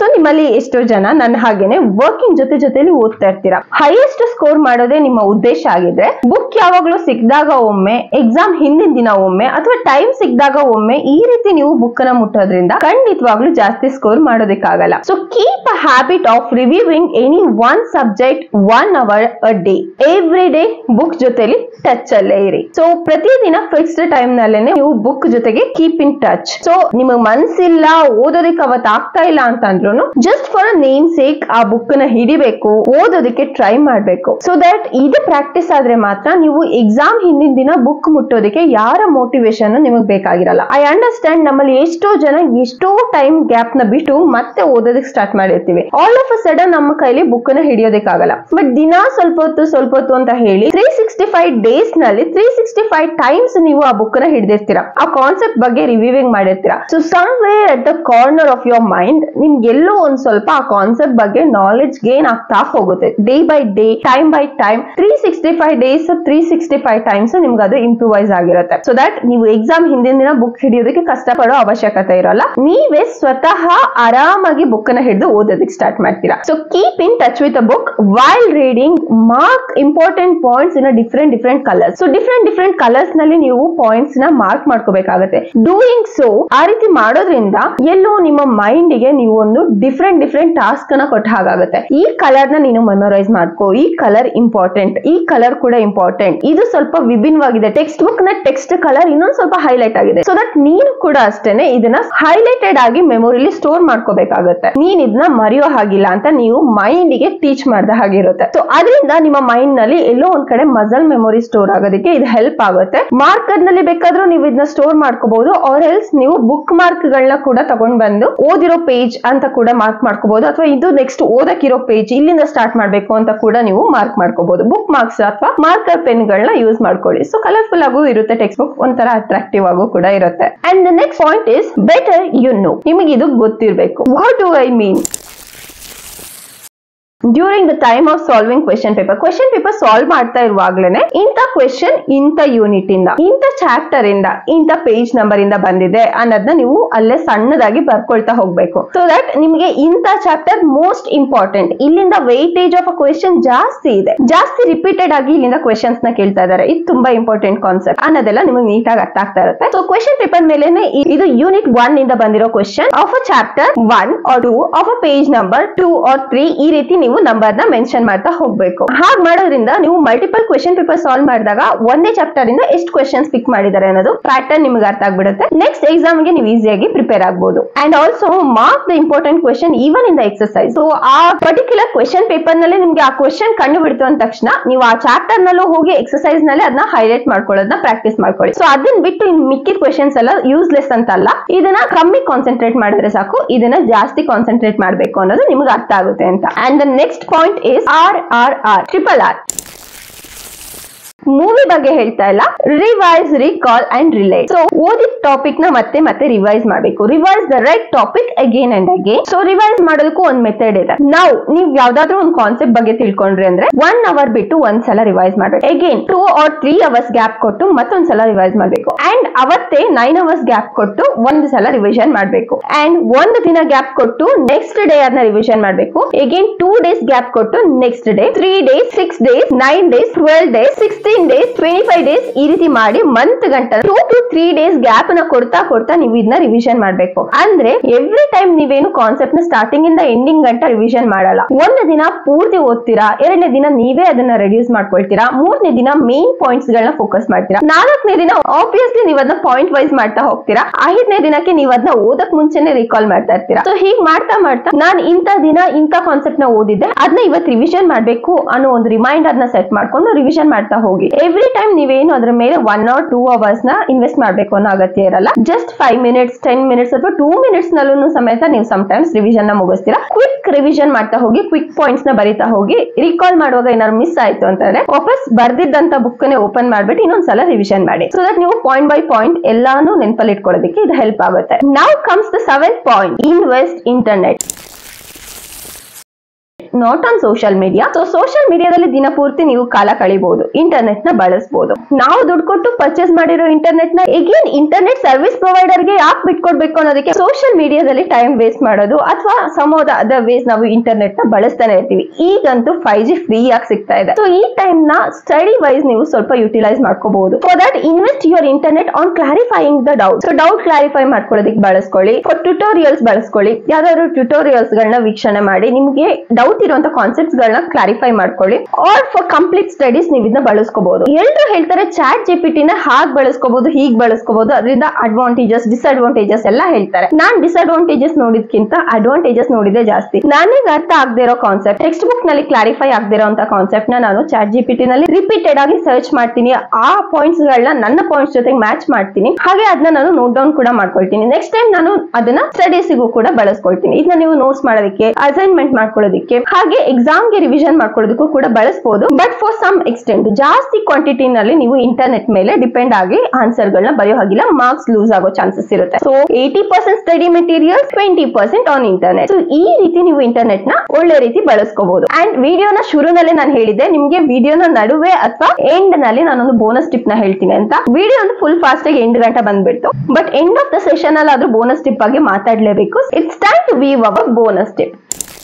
so ನಿಮ್ಮಲ್ಲಿ ಎಷ್ಟೋ ಜನ ನನ್ನ ಹಾಗೇನೆ ವರ್ಕಿಂಗ್ ಜೊತೆ ಜೊತೆಲಿ ಓದ್ತಾ ಇರ್ತೀರಾ ಹೈಯೆಸ್ಟ್ ಸ್ಕೋರ್ ಮಾಡೋದೇ ನಿಮ್ಮ ಉದ್ದೇಶ ಆಗಿದ್ರೆ ಬುಕ್ ಯಾವಾಗ್ಲೂ ಸಿಕ್ಕಿದಾಗ ಒಮ್ಮೆ ಎಕ್ಸಾಮ್ ಹಿಂದಿನ ದಿನ ಒಮ್ಮೆ ಅಥವಾ ಟೈಮ್ ಸಿಕ್ಕಿದಾಗ ಒಮ್ಮೆ ಈ ರೀತಿ ನೀವು ಬುಕ್ ನ ಮುಟ್ಟೋದ್ರಿಂದ ಖಂಡಿತವಾಗ್ಲೂ ಜಾಸ್ತಿ ಸ್ಕೋರ್ ಮಾಡೋದಕ್ಕಾಗಲ್ಲ so keep a habit of reviewing any one subject one hour a day every day book ಜೊತೆಲಿ ಟಚ್ ಅಲ್ಲೇ ಇರಿ ಸೊ ಪ್ರತಿದಿನ ಫಿಕ್ಸ್ಡ್ ಟೈಮ್ ನಲ್ಲೇನೆ ನೀವು ಬುಕ್ ಜೊತೆಗೆ ಕೀಪ್ ಇನ್ ಟಚ್ ಸೊ ನಿಮಗೆ ಮನ್ಸಿಲ್ಲ ಓದೋದಕ್ಕೆ ಅವತ್ತು ಆಗ್ತಾ ಇಲ್ಲ ಅಂತ ಅಂದ್ರೂ ಜಸ್ಟ್ ಫಾರ್ ನೇಮ್ ಸೇಕ್ ಆ ಬುಕ್ ನ ಹಿಡಿಬೇಕು ಓದೋದಕ್ಕೆ ಟ್ರೈ ಮಾಡ್ಬೇಕು ಸೊ ದಟ್ ಇದು ಪ್ರಾಕ್ಟೀಸ್ ಆದ್ರೆ ಮಾತ್ರ ನೀವು ಎಕ್ಸಾಮ್ ಹಿಂದಿನ ದಿನ ಬುಕ್ ಮುಟ್ಟೋದಕ್ಕೆ ಯಾರ ಮೋಟಿವೇಶನ್ ನಿಮಗೆ ಬೇಕಾಗಿರಲ್ಲ ಐ ಅಂಡರ್ಸ್ಟ್ಯಾಂಡ್ ನಮ್ಮಲ್ಲಿ ಎಷ್ಟೋ ಜನ ಎಷ್ಟೋ ಟೈಮ್ ಗ್ಯಾಪ್ ನ ಬಿಟ್ಟು ಮತ್ತೆ ಓದೋದಕ್ಕೆ ಸ್ಟಾರ್ಟ್ ಮಾಡಿರ್ತೀವಿ ಆಲ್ ಆಫ್ ಅ ಸಡನ್ ನಮ್ಮ ಕೈಲಿ ಬುಕ್ ನ ಹಿಡಿಯೋದಕ್ಕಾಗಲ್ಲ ಬಟ್ ದಿನ ಸ್ವಲ್ಪ ಹೊತ್ತು ಸ್ವಲ್ಪ ಹೊತ್ತು ಅಂತ ಹೇಳಿ ತ್ರೀ ಸಿಕ್ಸ್ಟಿ ಫೈವ್ ಡೇಸ್ ನಲ್ಲಿ ತ್ರೀ ಸಿಕ್ಸ್ಟಿ ಫೈವ್ ಟೈಮ್ಸ್ ನೀವು ಆ ಬುಕ್ ನ ಹಿಡಿದಿರ್ತೀರಾ ಆ ಕಾನ್ಸೆಪ್ಟ್ ಬಗ್ಗೆ ರಿವ್ಯೂವಿಂಗ್ ಮಾಡಿರ್ತೀರಾ so somewhere at the corner of your mind ನಿಮ್ಗೆ ಎಲ್ಲೋ ಒಂದ್ ಸ್ವಲ್ಪ ಆ ಕಾನ್ಸೆಪ್ಟ್ ಬಗ್ಗೆ ನಾಲೆಡ್ಜ್ ಗೇನ್ ಆಗ್ತಾ ಹೋಗುತ್ತೆ day by day time by time three sixty five days three sixty five times ನಿಮ್ಗೆ ಅದು ಇಂಪ್ರೂವೈಸ್ ಆಗಿರುತ್ತೆ ಸೊ ದಟ್ ನೀವು ಎಕ್ಸಾಮ್ ಹಿಂದಿನ ದಿನ ಬುಕ್ ಹಿಡಿಯೋದಕ್ಕೆ ಕಷ್ಟಪಡೋ ಅವಶ್ಯಕತೆ ಇರಲ್ಲ ನೀವೇ ಸ್ವತಃ ಆರಾಮಾಗಿ ಬುಕ್ ನ ಹಿಡಿದು ಓದೋದಕ್ಕೆ ಸ್ಟಾರ್ಟ್ ಮಾಡ್ತೀರಾ so keep in touch with a book while reading mark important points in different different colours so different different colours ನಲ್ಲಿ ನೀವು ಪಾಯಿಂಟ್ಸ್ ನ ಮಾರ್ಕ್ ಮಾಡ್ಕೋಬೇಕಾಗುತ್ತೆ ಡೂಯಿಂಗ್ ಸೊ ಆ ರೀತಿ ಮಾಡೋದ್ರಿಂದ ಎಲ್ಲೋ ನಿಮ್ಮ ಮೈಂಡ್ ಗೆ ನೀವು ಒಂದು ಡಿಫ್ರೆಂಟ್ ಡಿಫ್ರೆಂಟ್ ಟಾಸ್ಕ್ ನ ಕೊಟ್ಟ ಹಾಗಾಗುತ್ತೆ ಈ ಕಲರ್ ನ ನೀನು ಮೆಮೊರೈಸ್ ಮಾಡ್ಕೋ ಈ ಕಲರ್ ಇಂಪಾರ್ಟೆಂಟ್ ಈ ಕಲರ್ ಕೂಡ ಇಂಪಾರ್ಟೆಂಟ್ ಇದು ಸ್ವಲ್ಪ ವಿಭಿನ್ನವಾಗಿದೆ ಟೆಕ್ಸ್ಟ್ ಬುಕ್ ನ ಟೆಕ್ಸ್ಟ್ ಕಲರ್ ಇನ್ನೊಂದು ಸ್ವಲ್ಪ ಹೈಲೈಟ್ ಆಗಿದೆ ಸೊ ದಟ್ ನೀನು ಕೂಡ ಅಷ್ಟೇನೆ ಇದನ್ನ ಹೈಲೈಟೆಡ್ ಆಗಿ ಮೆಮೊರಿಲಿ ಸ್ಟೋರ್ ಮಾಡ್ಕೋಬೇಕಾಗುತ್ತೆ ನೀನ್ ಇದನ್ನ ಮರೆಯೋ ಹಾಗಿಲ್ಲ ಅಂತ ನೀವು ಮೈಂಡ್ ಗೆ ಟೀಚ್ ಮಾಡ್ದ ಹಾಗಿರುತ್ತೆ ಸೊ ಅದರಿಂದ ನಿಮ್ಮ ಮೈಂಡ್ ನಲ್ಲಿ ಎಲ್ಲೋ ಒಂದ್ ಕಡೆ ಮಸಲ್ ಮೆಮೊರಿ ಸ್ಟೋರ್ ಆಗೋದಕ್ಕೆ ಇದು ಹೆಲ್ಪ್ ಆಗುತ್ತೆ ಮಾರ್ಕರ್ ನಲ್ಲಿ ಬೇಕಾದ್ರೂ ನೀವು ಇದನ್ನ ಸ್ಟೋರ್ ಮಾಡ್ಕೋಬಹುದು ಆರ್ ಎಲ್ಸ್ ನೀವು ಬುಕ್ ಮಾರ್ಕ್ ಗಳನ್ನ ಕೂಡ ತಗೊಂಡ್ ಬಂದು ಓದಿರೋ ಪೇಜ್ ಅಂತ ಕೂಡ ಮಾರ್ಕ್ ಮಾಡ್ಕೋಬಹುದು ಅಥವಾ ಇದು ನೆಕ್ಸ್ಟ್ ಓದಕ್ಕಿರೋ ಪೇಜ್ ಇಲ್ಲಿಂದ ಸ್ಟಾರ್ಟ್ ಮಾಡ್ಬೇಕು ಅಂತ ಕೂಡ ನೀವು ಮಾರ್ಕ್ ಮಾಡ್ಕೋಬಹುದು ಬುಕ್ ಮಾರ್ಕ್ಸ್ ಅಥವಾ ಮಾರ್ಕರ್ ಪೆನ್ ಗಳನ್ನ ಯೂಸ್ ಮಾಡ್ಕೊಳ್ಳಿ ಸೊ ಕಲರ್ಫುಲ್ ಆಗೂ ಇರುತ್ತೆ ಟೆಕ್ಸ್ಟ್ ಬುಕ್ ಒಂಥರ ಅಟ್ರಾಕ್ಟಿವ್ ಆಗು ಕೂಡ ಇರುತ್ತೆ and the next point is better you know ನಿಮಗೆ ಇದು ಗೊತ್ತಿರಬೇಕು what do I mean during the time of solving question paper question paper solve ಮಾಡ್ತಾ ಇರುವಾಗ್ಲೇನೆ ಇಂಥ ಕ್ವೆಶನ್ ಇಂಥ ಯೂನಿಟ್ ಇಂದ ಇಂಥ ಚಾಪ್ಟರ್ ಇಂದ ಇಂಥ ಪೇಜ್ ನಂಬರ್ ಇಂದ ಬಂದಿದೆ ಅನ್ನೋದನ್ನ ನೀವು ಅಲ್ಲೇ ಸಣ್ಣದಾಗಿ ಬರ್ಕೊಳ್ತಾ ಹೋಗ್ಬೇಕು ಸೊ ದಟ್ ನಿಮಗೆ ಇಂಥ ಚಾಪ್ಟರ್ ಮೋಸ್ಟ್ ಇಂಪಾರ್ಟೆಂಟ್ ಇಲ್ಲಿಂದ ವೆಯ್ಟೇಜ್ ಆಫ್ ಅ ಕ್ವೆಶನ್ ಜಾಸ್ತಿ ಇದೆ ಜಾಸ್ತಿ ರಿಪೀಟೆಡ್ ಆಗಿ ಇಲ್ಲಿಂದ ಕ್ವೆಶನ್ಸ್ ನ ಕೇಳ್ತಾ ಇದಾರೆ ಇದು ತುಂಬಾ ಇಂಪಾರ್ಟೆಂಟ್ ಕಾನ್ಸೆಪ್ಟ್ ಅನ್ನೋದೆಲ್ಲ ನಿಮಗೆ ನೀಟಾಗಿ ಅರ್ಥ ಆಗ್ತಾ ಇರುತ್ತೆ ಸೊ ಕ್ವೆಶನ್ ಪೇಪರ್ ಮೇಲೆನೆ ಇ- ಇದು ಯೂನಿಟ್ ಒನ್ ಇಂದ ಬಂದಿರೋ question of a chapter one or two of a page number two or three ಈ ರೀತಿ ನೀವು ನಂಬರ್ ನ ಮೆನ್ಷನ್ ಮಾಡ್ತಾ ಹೋಗ್ಬೇಕು ಹಾಗೆ ಮಾಡೋದ್ರಿಂದ ನೀವು ಮಲ್ಟಿಪಲ್ ಕ್ವೆಶನ್ ಪೇಪರ್ ಸಾಲ್ವ್ ಮಾಡಿದಾಗ ಒಂದೇ ಚಾಪ್ಟರ್ ಇಂದ ಎಷ್ಟು ಕ್ವೆಶನ್ಸ್ ಪಿಕ್ ಮಾಡಿದ್ದಾರೆ ಅನ್ನೋದು ಪ್ಯಾಟರ್ನ್ ನಿಮಗೆ ಅರ್ಥ ಆಗ್ಬಿಡುತ್ತೆ ನೆಕ್ಸ್ಟ್ ಎಕ್ಸಾಮ್ ಗೆ ನೀವು ಈಸಿಯಾಗಿ ಪ್ರಿಪೇರ್ ಆಗಬಹುದು and also mark the important question even in the exercise so ಆ ಪರ್ಟಿಕ್ಯುಲರ್ ಕ್ವೆಶನ್ ಪೇಪರ್ ನಲ್ಲಿ ನಿಮ್ಗೆ ಆ ಕ್ವೆಶನ್ ಕಂಡು ಬಿಡ್ತು ಅಂದ ತಕ್ಷಣ ನೀವು ಆ ಚಾಪ್ಟರ್ ನಲ್ಲೂ ಹೋಗಿ ಎಕ್ಸರ್ಸೈಸ್ ನಲ್ಲಿ ಅದನ್ನ ಹೈಲೈಟ್ ಮಾಡ್ಕೊಳ್ಳೋದನ್ನ ಪ್ರಾಕ್ಟೀಸ್ ಮಾಡ್ಕೊಳ್ಳಿ ಸೊ ಅದನ್ನ ಬಿಟ್ಟು ಇನ್ ಮಿಕ್ಕಿದ ಕ್ವೆಶನ್ಸ್ ಎಲ್ಲ ಯೂಸ್ಲೆಸ್ ಅಂತ ಅಲ್ಲ ಇದನ್ನ ಕಮ್ಮಿ ಕಾನ್ಸಂಟ್ರೇಟ್ ಮಾಡಿದ್ರೆ ಸಾಕು ಇದನ್ನ ಜಾಸ್ತಿ ಕಾನ್ಸಂಟ್ರೇಟ್ ಮಾಡಬೇಕು ಅನ್ನೋದು ನಿಮ್ಗೆ ಅರ್ಥ ಆಗುತ್ತೆ ಅಂತ and the next point is R R R triple R movie ಬಗ್ಗೆ ಹೇಳ್ತಾ ಇಲ್ಲ revise recall and relate so ಓದಿದ ಟಾಪಿಕ್ ನ ಮತ್ತೆ ಮತ್ತೆ ರಿವೈಸ್ ಮಾಡಬೇಕು revise the right topic again and again so revise ಮಾಡೋದಕ್ಕೂ ಒಂದ್ ಮೆಥಡ್ ಇದೆ ನಾವು ನೀವು ಯಾವ್ದಾದ್ರು ಒಂದು ಕಾನ್ಸೆಪ್ಟ್ ಬಗ್ಗೆ ತಿಳ್ಕೊಂಡ್ರಿ ಅಂದ್ರೆ ಒನ್ ಅವರ್ ಬಿಟ್ಟು ಒಂದ್ಸಲ ರಿವೈಸ್ ಮಾಡ್ಬೇಕು again two or three hours gap ಕೊಟ್ಟು ಮತ್ತೊಂದ್ಸಲ ರಿವೈಸ್ ಮಾಡ್ಬೇಕು ಅಂಡ್ ಅವತ್ತೇ ನೈನ್ ಅವರ್ಸ್ ಗ್ಯಾಪ್ ಕೊಟ್ಟು ಒಂದ್ ಸಲ ರಿವಿಷನ್ ಮಾಡ್ಬೇಕು ಅಂಡ್ ಒಂದು ದಿನ ಗ್ಯಾಪ್ ಕೊಟ್ಟು ನೆಕ್ಸ್ಟ್ ಡೇ ಅದನ್ನ ರಿವಿಷನ್ ಮಾಡ್ಬೇಕು ಅಗೇನ್ ಟೂ ಡೇಸ್ ಗ್ಯಾಪ್ ಕೊಟ್ಟು next day three days six days nine days twelve days sixteen days twenty five days ಈ ರೀತಿ ಮಾಡಿ ಮಂತ್ ಗಂಟ two to three days gap ನ ಕೊಡ್ತಾ ಕೊಡ್ತಾ ನೀವು ಇದನ್ನ ರಿವಿಷನ್ ಮಾಡ್ಬೇಕು ಅಂದ್ರೆ ಎವ್ರಿ ಟೈಮ್ ನೀವೇನು ಕಾನ್ಸೆಪ್ಟ್ ನ ಸ್ಟಾರ್ಟಿಂಗ್ ಇಂದ ಎಂಡಿಂಗ್ ಗಂಟ ರಿವಿಷನ್ ಮಾಡಲ್ಲ ಒಂದು ದಿನ ಪೂರ್ತಿ ಓದ್ತೀರಾ ಎರಡನೇ ದಿನ ನೀವೇ ಅದನ್ನ ರೆಡ್ಯೂಸ್ ಮಾಡ್ಕೊಳ್ತೀರಾ ಮೂರನೇ ದಿನ ಮೇನ್ ಪಾಯಿಂಟ್ಸ್ ಗಳನ್ನ ಫೋಕಸ್ ಮಾಡ್ತೀರಾ ನಾಲ್ಕನೇ ದಿನ ಆಬ್ವಿಯಸ್ಲಿ ನೀವು ಅದನ್ನ ಪಾಯಿಂಟ್ ವೈಸ್ ಮಾಡ್ತಾ ಹೋಗ್ತೀರಾ ಐದನೇ ದಿನಕ್ಕೆ ನೀವು ಅದನ್ನ ಓದಕ್ ಮುಂಚೆನೆ ರಿಕಾಲ್ ಮಾಡ್ತಾ ಇರ್ತೀರಾ ಸೊ ಹೀಗ್ ಮಾಡ್ತಾ ಮಾಡ್ತಾ ನಾನು ಇಂಥ ದಿನ ಇಂಥ ಕಾನ್ಸೆಪ್ಟ್ ನ ಓದಿದ್ದೆ ಅದನ್ನ ಇವತ್ತು ರಿವಿಷನ್ ಮಾಡ್ಬೇಕು ಅನ್ನೋ ಒಂದು ರಿಮೈಂಡರ್ ನ ಸೆಟ್ ಮಾಡ್ಕೊಂಡು ರಿವಿಷನ್ ಮಾಡ್ತಾ ಹೋಗಿ ಎವ್ರಿ ಟೈಮ್ ನೀವೇನು ಅದ್ರ ಮೇಲೆ ಒನ್ ಆರ್ ಟೂ ಅವರ್ಸ್ ನ ಇನ್ವೆಸ್ಟ್ ಮಾಡ್ಬೇಕು ಅನ್ನೋ ಅಗತ್ಯ ಇರಲ್ಲ just five minutes ten minutes ಅಥವಾ ಟೂ ಮಿನಿಟ್ಸ್ ನಲ್ಲೂ ಸಮೇತ ನೀವು ಟೈಮ್ಸ್ ರಿವಿಷನ್ ನ ಮುಗಿಸ್ತೀರಾ ಕ್ವಿಕ್ ರಿವಿಷನ್ ಮಾಡ್ತಾ ಹೋಗಿ ಕ್ವಿಕ್ ಪಾಯಿಂಟ್ಸ್ ನ ಬರಿತಾ ಹೋಗಿ ರಿಕಾಲ್ ಮಾಡುವಾಗ ಏನಾದ್ರು ಮಿಸ್ ಆಯ್ತು ಅಂತಂದ್ರೆ ವಾಪಸ್ ಬರ್ದಿದ್ದಂತ ಬುಕ್ ನೇ ಓಪನ್ ಮಾಡ್ಬಿಟ್ಟು ಇನ್ನೊಂದ್ಸಲ ರಿವಿಷನ್ ಮಾಡಿ ಸೊ ದಟ್ ನೀವು ಪಾಯಿಂಟ್ ಬೈ ಪಾಯಿಂಟ್ ಎಲ್ಲಾನು ನೆನಪಲ್ಲಿ ಇಟ್ಕೊಳ್ಳೋದಕ್ಕೆ ಇದು ಹೆಲ್ಪ್ ಆಗುತ್ತೆ now comes the seventh point invest internet not on social media so social ಮೀಡಿಯಾದಲ್ಲಿ ದಿನಪೂರ್ತಿ ನೀವು ಕಾಲ ಕಳಿಬಹುದು ಇಂಟರ್ನೆಟ್ ನ ಬಳಸಬಹುದು ನಾವು ದುಡ್ಡು ಕೊಟ್ಟು ಪರ್ಚೇಸ್ ಮಾಡಿರೋ ಇಂಟರ್ನೆಟ್ ನ ಎಗೇನ್ ಇಂಟರ್ನೆಟ್ ಸರ್ವಿಸ್ ಪ್ರೊವೈಡರ್ ಗೆ ಯಾಕೆ ಬಿಟ್ಕೊಡ್ಬೇಕು ಅನ್ನೋದಕ್ಕೆ ಸೋಷಿಯಲ್ ಮೀಡಿಯಾದಲ್ಲಿ ಟೈಮ್ ವೇಸ್ಟ್ ಮಾಡೋದು ಅಥವಾ ಸಮ್ ಆಫ್ ಅದರ್ ವೇಸ್ ನಾವು ಇಂಟರ್ನೆಟ್ ನ ಬಳಸ್ತಾನೆ ಇರ್ತೀವಿ ಈಗಂತೂ ಫೈವ್ ಜಿ ಫ್ರೀ ಆಗಿ ಸಿಗ್ತಾ ಇದೆ ಸೊ ಈ ಟೈಮ್ ನ ಸ್ಟಡಿ ವೈಸ್ ನೀವು ಸ್ವಲ್ಪ ಯುಟಿಲೈಸ್ ಮಾಡ್ಕೋಬಹುದು for that invest your internet on clarifying the doubt so doubt clarify ಮಾಡ್ಕೊಳ್ಳೋದಕ್ಕೆ ಬಳಸ್ಕೊಳ್ಳಿ ಫಾರ್ ಟ್ಯುಟೋರಿಯಲ್ಸ್ ಬಳಸ್ಕೊಳ್ಳಿ ಯಾವ್ದಾದ್ರು ಟ್ಯುಟೋರಿಯಲ್ಸ್ ಗಳನ್ನ ವೀಕ್ಷಣೆ ಮಾಡಿ ನಿಮ್ಗೆ ಡೌಟ್ ಇರುವಂತ ಕಾನ್ಸೆಪ್ಟ್ಸ್ ಗಳನ್ನ ಕ್ಲಾರಿಫೈ ಮಾಡ್ಕೊಳ್ಳಿ ಆರ್ ಫಾರ್ ಕಂಪ್ಲೀಟ್ ಸ್ಟಡೀಸ್ ನೀವು ಇದನ್ನ ಬಳಸ್ಕೋಬಹುದು ಎಲ್ಲರೂ ಹೇಳ್ತಾರೆ ಚಾಟ್ ಜಿಪಿಟಿನ ಹಾಗೆ ಬಳಸ್ಕೋಬಹುದು ಹೀಗ್ ಬಳಸ್ಕೋಬಹುದು ಅದರಿಂದ ಅಡ್ವಾಂಟೇಜಸ್ ಡಿಸ್ಅಡ್ವಾಂಟೇಜಸ್ ಎಲ್ಲ ಹೇಳ್ತಾರೆ ನಾನ್ ಡಿಸ್ಅಡ್ವಾಂಟೇಜಸ್ ನೋಡಿದ್ಕಿಂತ ಅಡ್ವಾಂಟೇಜಸ್ ನೋಡಿದೆ ಜಾಸ್ತಿ ನನಗೆ ಅರ್ಥ ಆಗದೆ ಇರೋ ಕಾನ್ಸೆಪ್ಟ್ ಟೆಕ್ಸ್ಟ್ ಬುಕ್ ನಲ್ಲಿ ಕ್ಲಾರಿಫೈ ಆಗದೆ ಇರೋ ಕಾನ್ಸೆಪ್ಟ್ ನ ನಾನು ಚಾಟ್ ಜಿಪಿಟಿ ನಲ್ಲಿ ರಿಪೀಟೆಡ್ ಆಗಿ ಸರ್ಚ್ ಮಾಡ್ತೀನಿ ಆ ಪಾಯಿಂಟ್ಸ್ ಗಳನ್ನ ನನ್ನ ಪಾಯಿಂಟ್ಸ್ ಜೊತೆಗೆ ಮ್ಯಾಚ್ ಮಾಡ್ತೀನಿ ಹಾಗೆ ಅದನ್ನ ನಾನು ನೋಟ್ ಡೌನ್ ಕೂಡ ಮಾಡ್ಕೊಳ್ತೀನಿ ನೆಕ್ಸ್ಟ್ ಟೈಮ್ ನಾನು ಅದನ್ನ ಸ್ಟಡೀಸಿಗೂ ಕೂಡ ಬಳಸ್ಕೊಳ್ತೀನಿ ಇದನ್ನ ನೀವು ನೋಟ್ಸ್ ಮಾಡೋದಕ್ಕೆ ಅಸೈನ್ಮೆಂಟ್ ಮಾಡ್ಕೊಳ್ಳೋದಕ್ಕೆ ಹಾಗೆ ಎಕ್ಸಾಮ್ ಗೆ ರಿವಿಷನ್ ಮಾಡ್ಕೊಳ್ಳೋದಕ್ಕೂ ಕೂಡ ಬಳಸಬಹುದು ಬಟ್ ಫಾರ್ ಸಮ್ ಎಕ್ಸ್ಟೆಂಟ್ ಜಾಸ್ತಿ ಕ್ವಾಂಟಿಟಿ ನಲ್ಲಿ ನೀವು ಇಂಟರ್ನೆಟ್ ಮೇಲೆ ಡಿಪೆಂಡ್ ಆಗಿ ಆನ್ಸರ್ ಗಳನ್ನ ಬರೆಯೋ ಹಾಗಿಲ್ಲ ಮಾರ್ಕ್ಸ್ ಲೂಸ್ ಆಗೋ ಚಾನ್ಸಸ್ ಇರುತ್ತೆ so eighty percent study material twenty percent on internet so ಈ ರೀತಿ ನೀವು ಇಂಟರ್ನೆಟ್ ನ ಒಳ್ಳೆ ರೀತಿ ಬಳಸ್ಕೋಬಹುದು ಅಂಡ್ ವಿಡಿಯೋನ ಶುರುನಲ್ಲೇ ನಾನು ಹೇಳಿದ್ದೆ ನಿಮ್ಗೆ ವಿಡಿಯೋನ ನಡುವೆ ಅಥವಾ ಎಂಡ್ ನಲ್ಲಿ ನಾನೊಂದು ಬೋನಸ್ ಟಿಪ್ ನ ಹೇಳ್ತೀನಿ ಅಂತ ವಿಡಿಯೋ ಒಂದು ಫುಲ್ ಫಾಸ್ಟ್ ಆಗಿ ಎಂಡ್ ಗಂಟೆ ಬಂದ್ಬಿಡ್ತು but end of the session ಅಲ್ಲಿ ಆದ್ರೂ ಬೋನಸ್ ಟಿಪ್ ಬಗ್ಗೆ ಮಾತಾಡ್ಲೇಬೇಕು it's time to view our bonus tip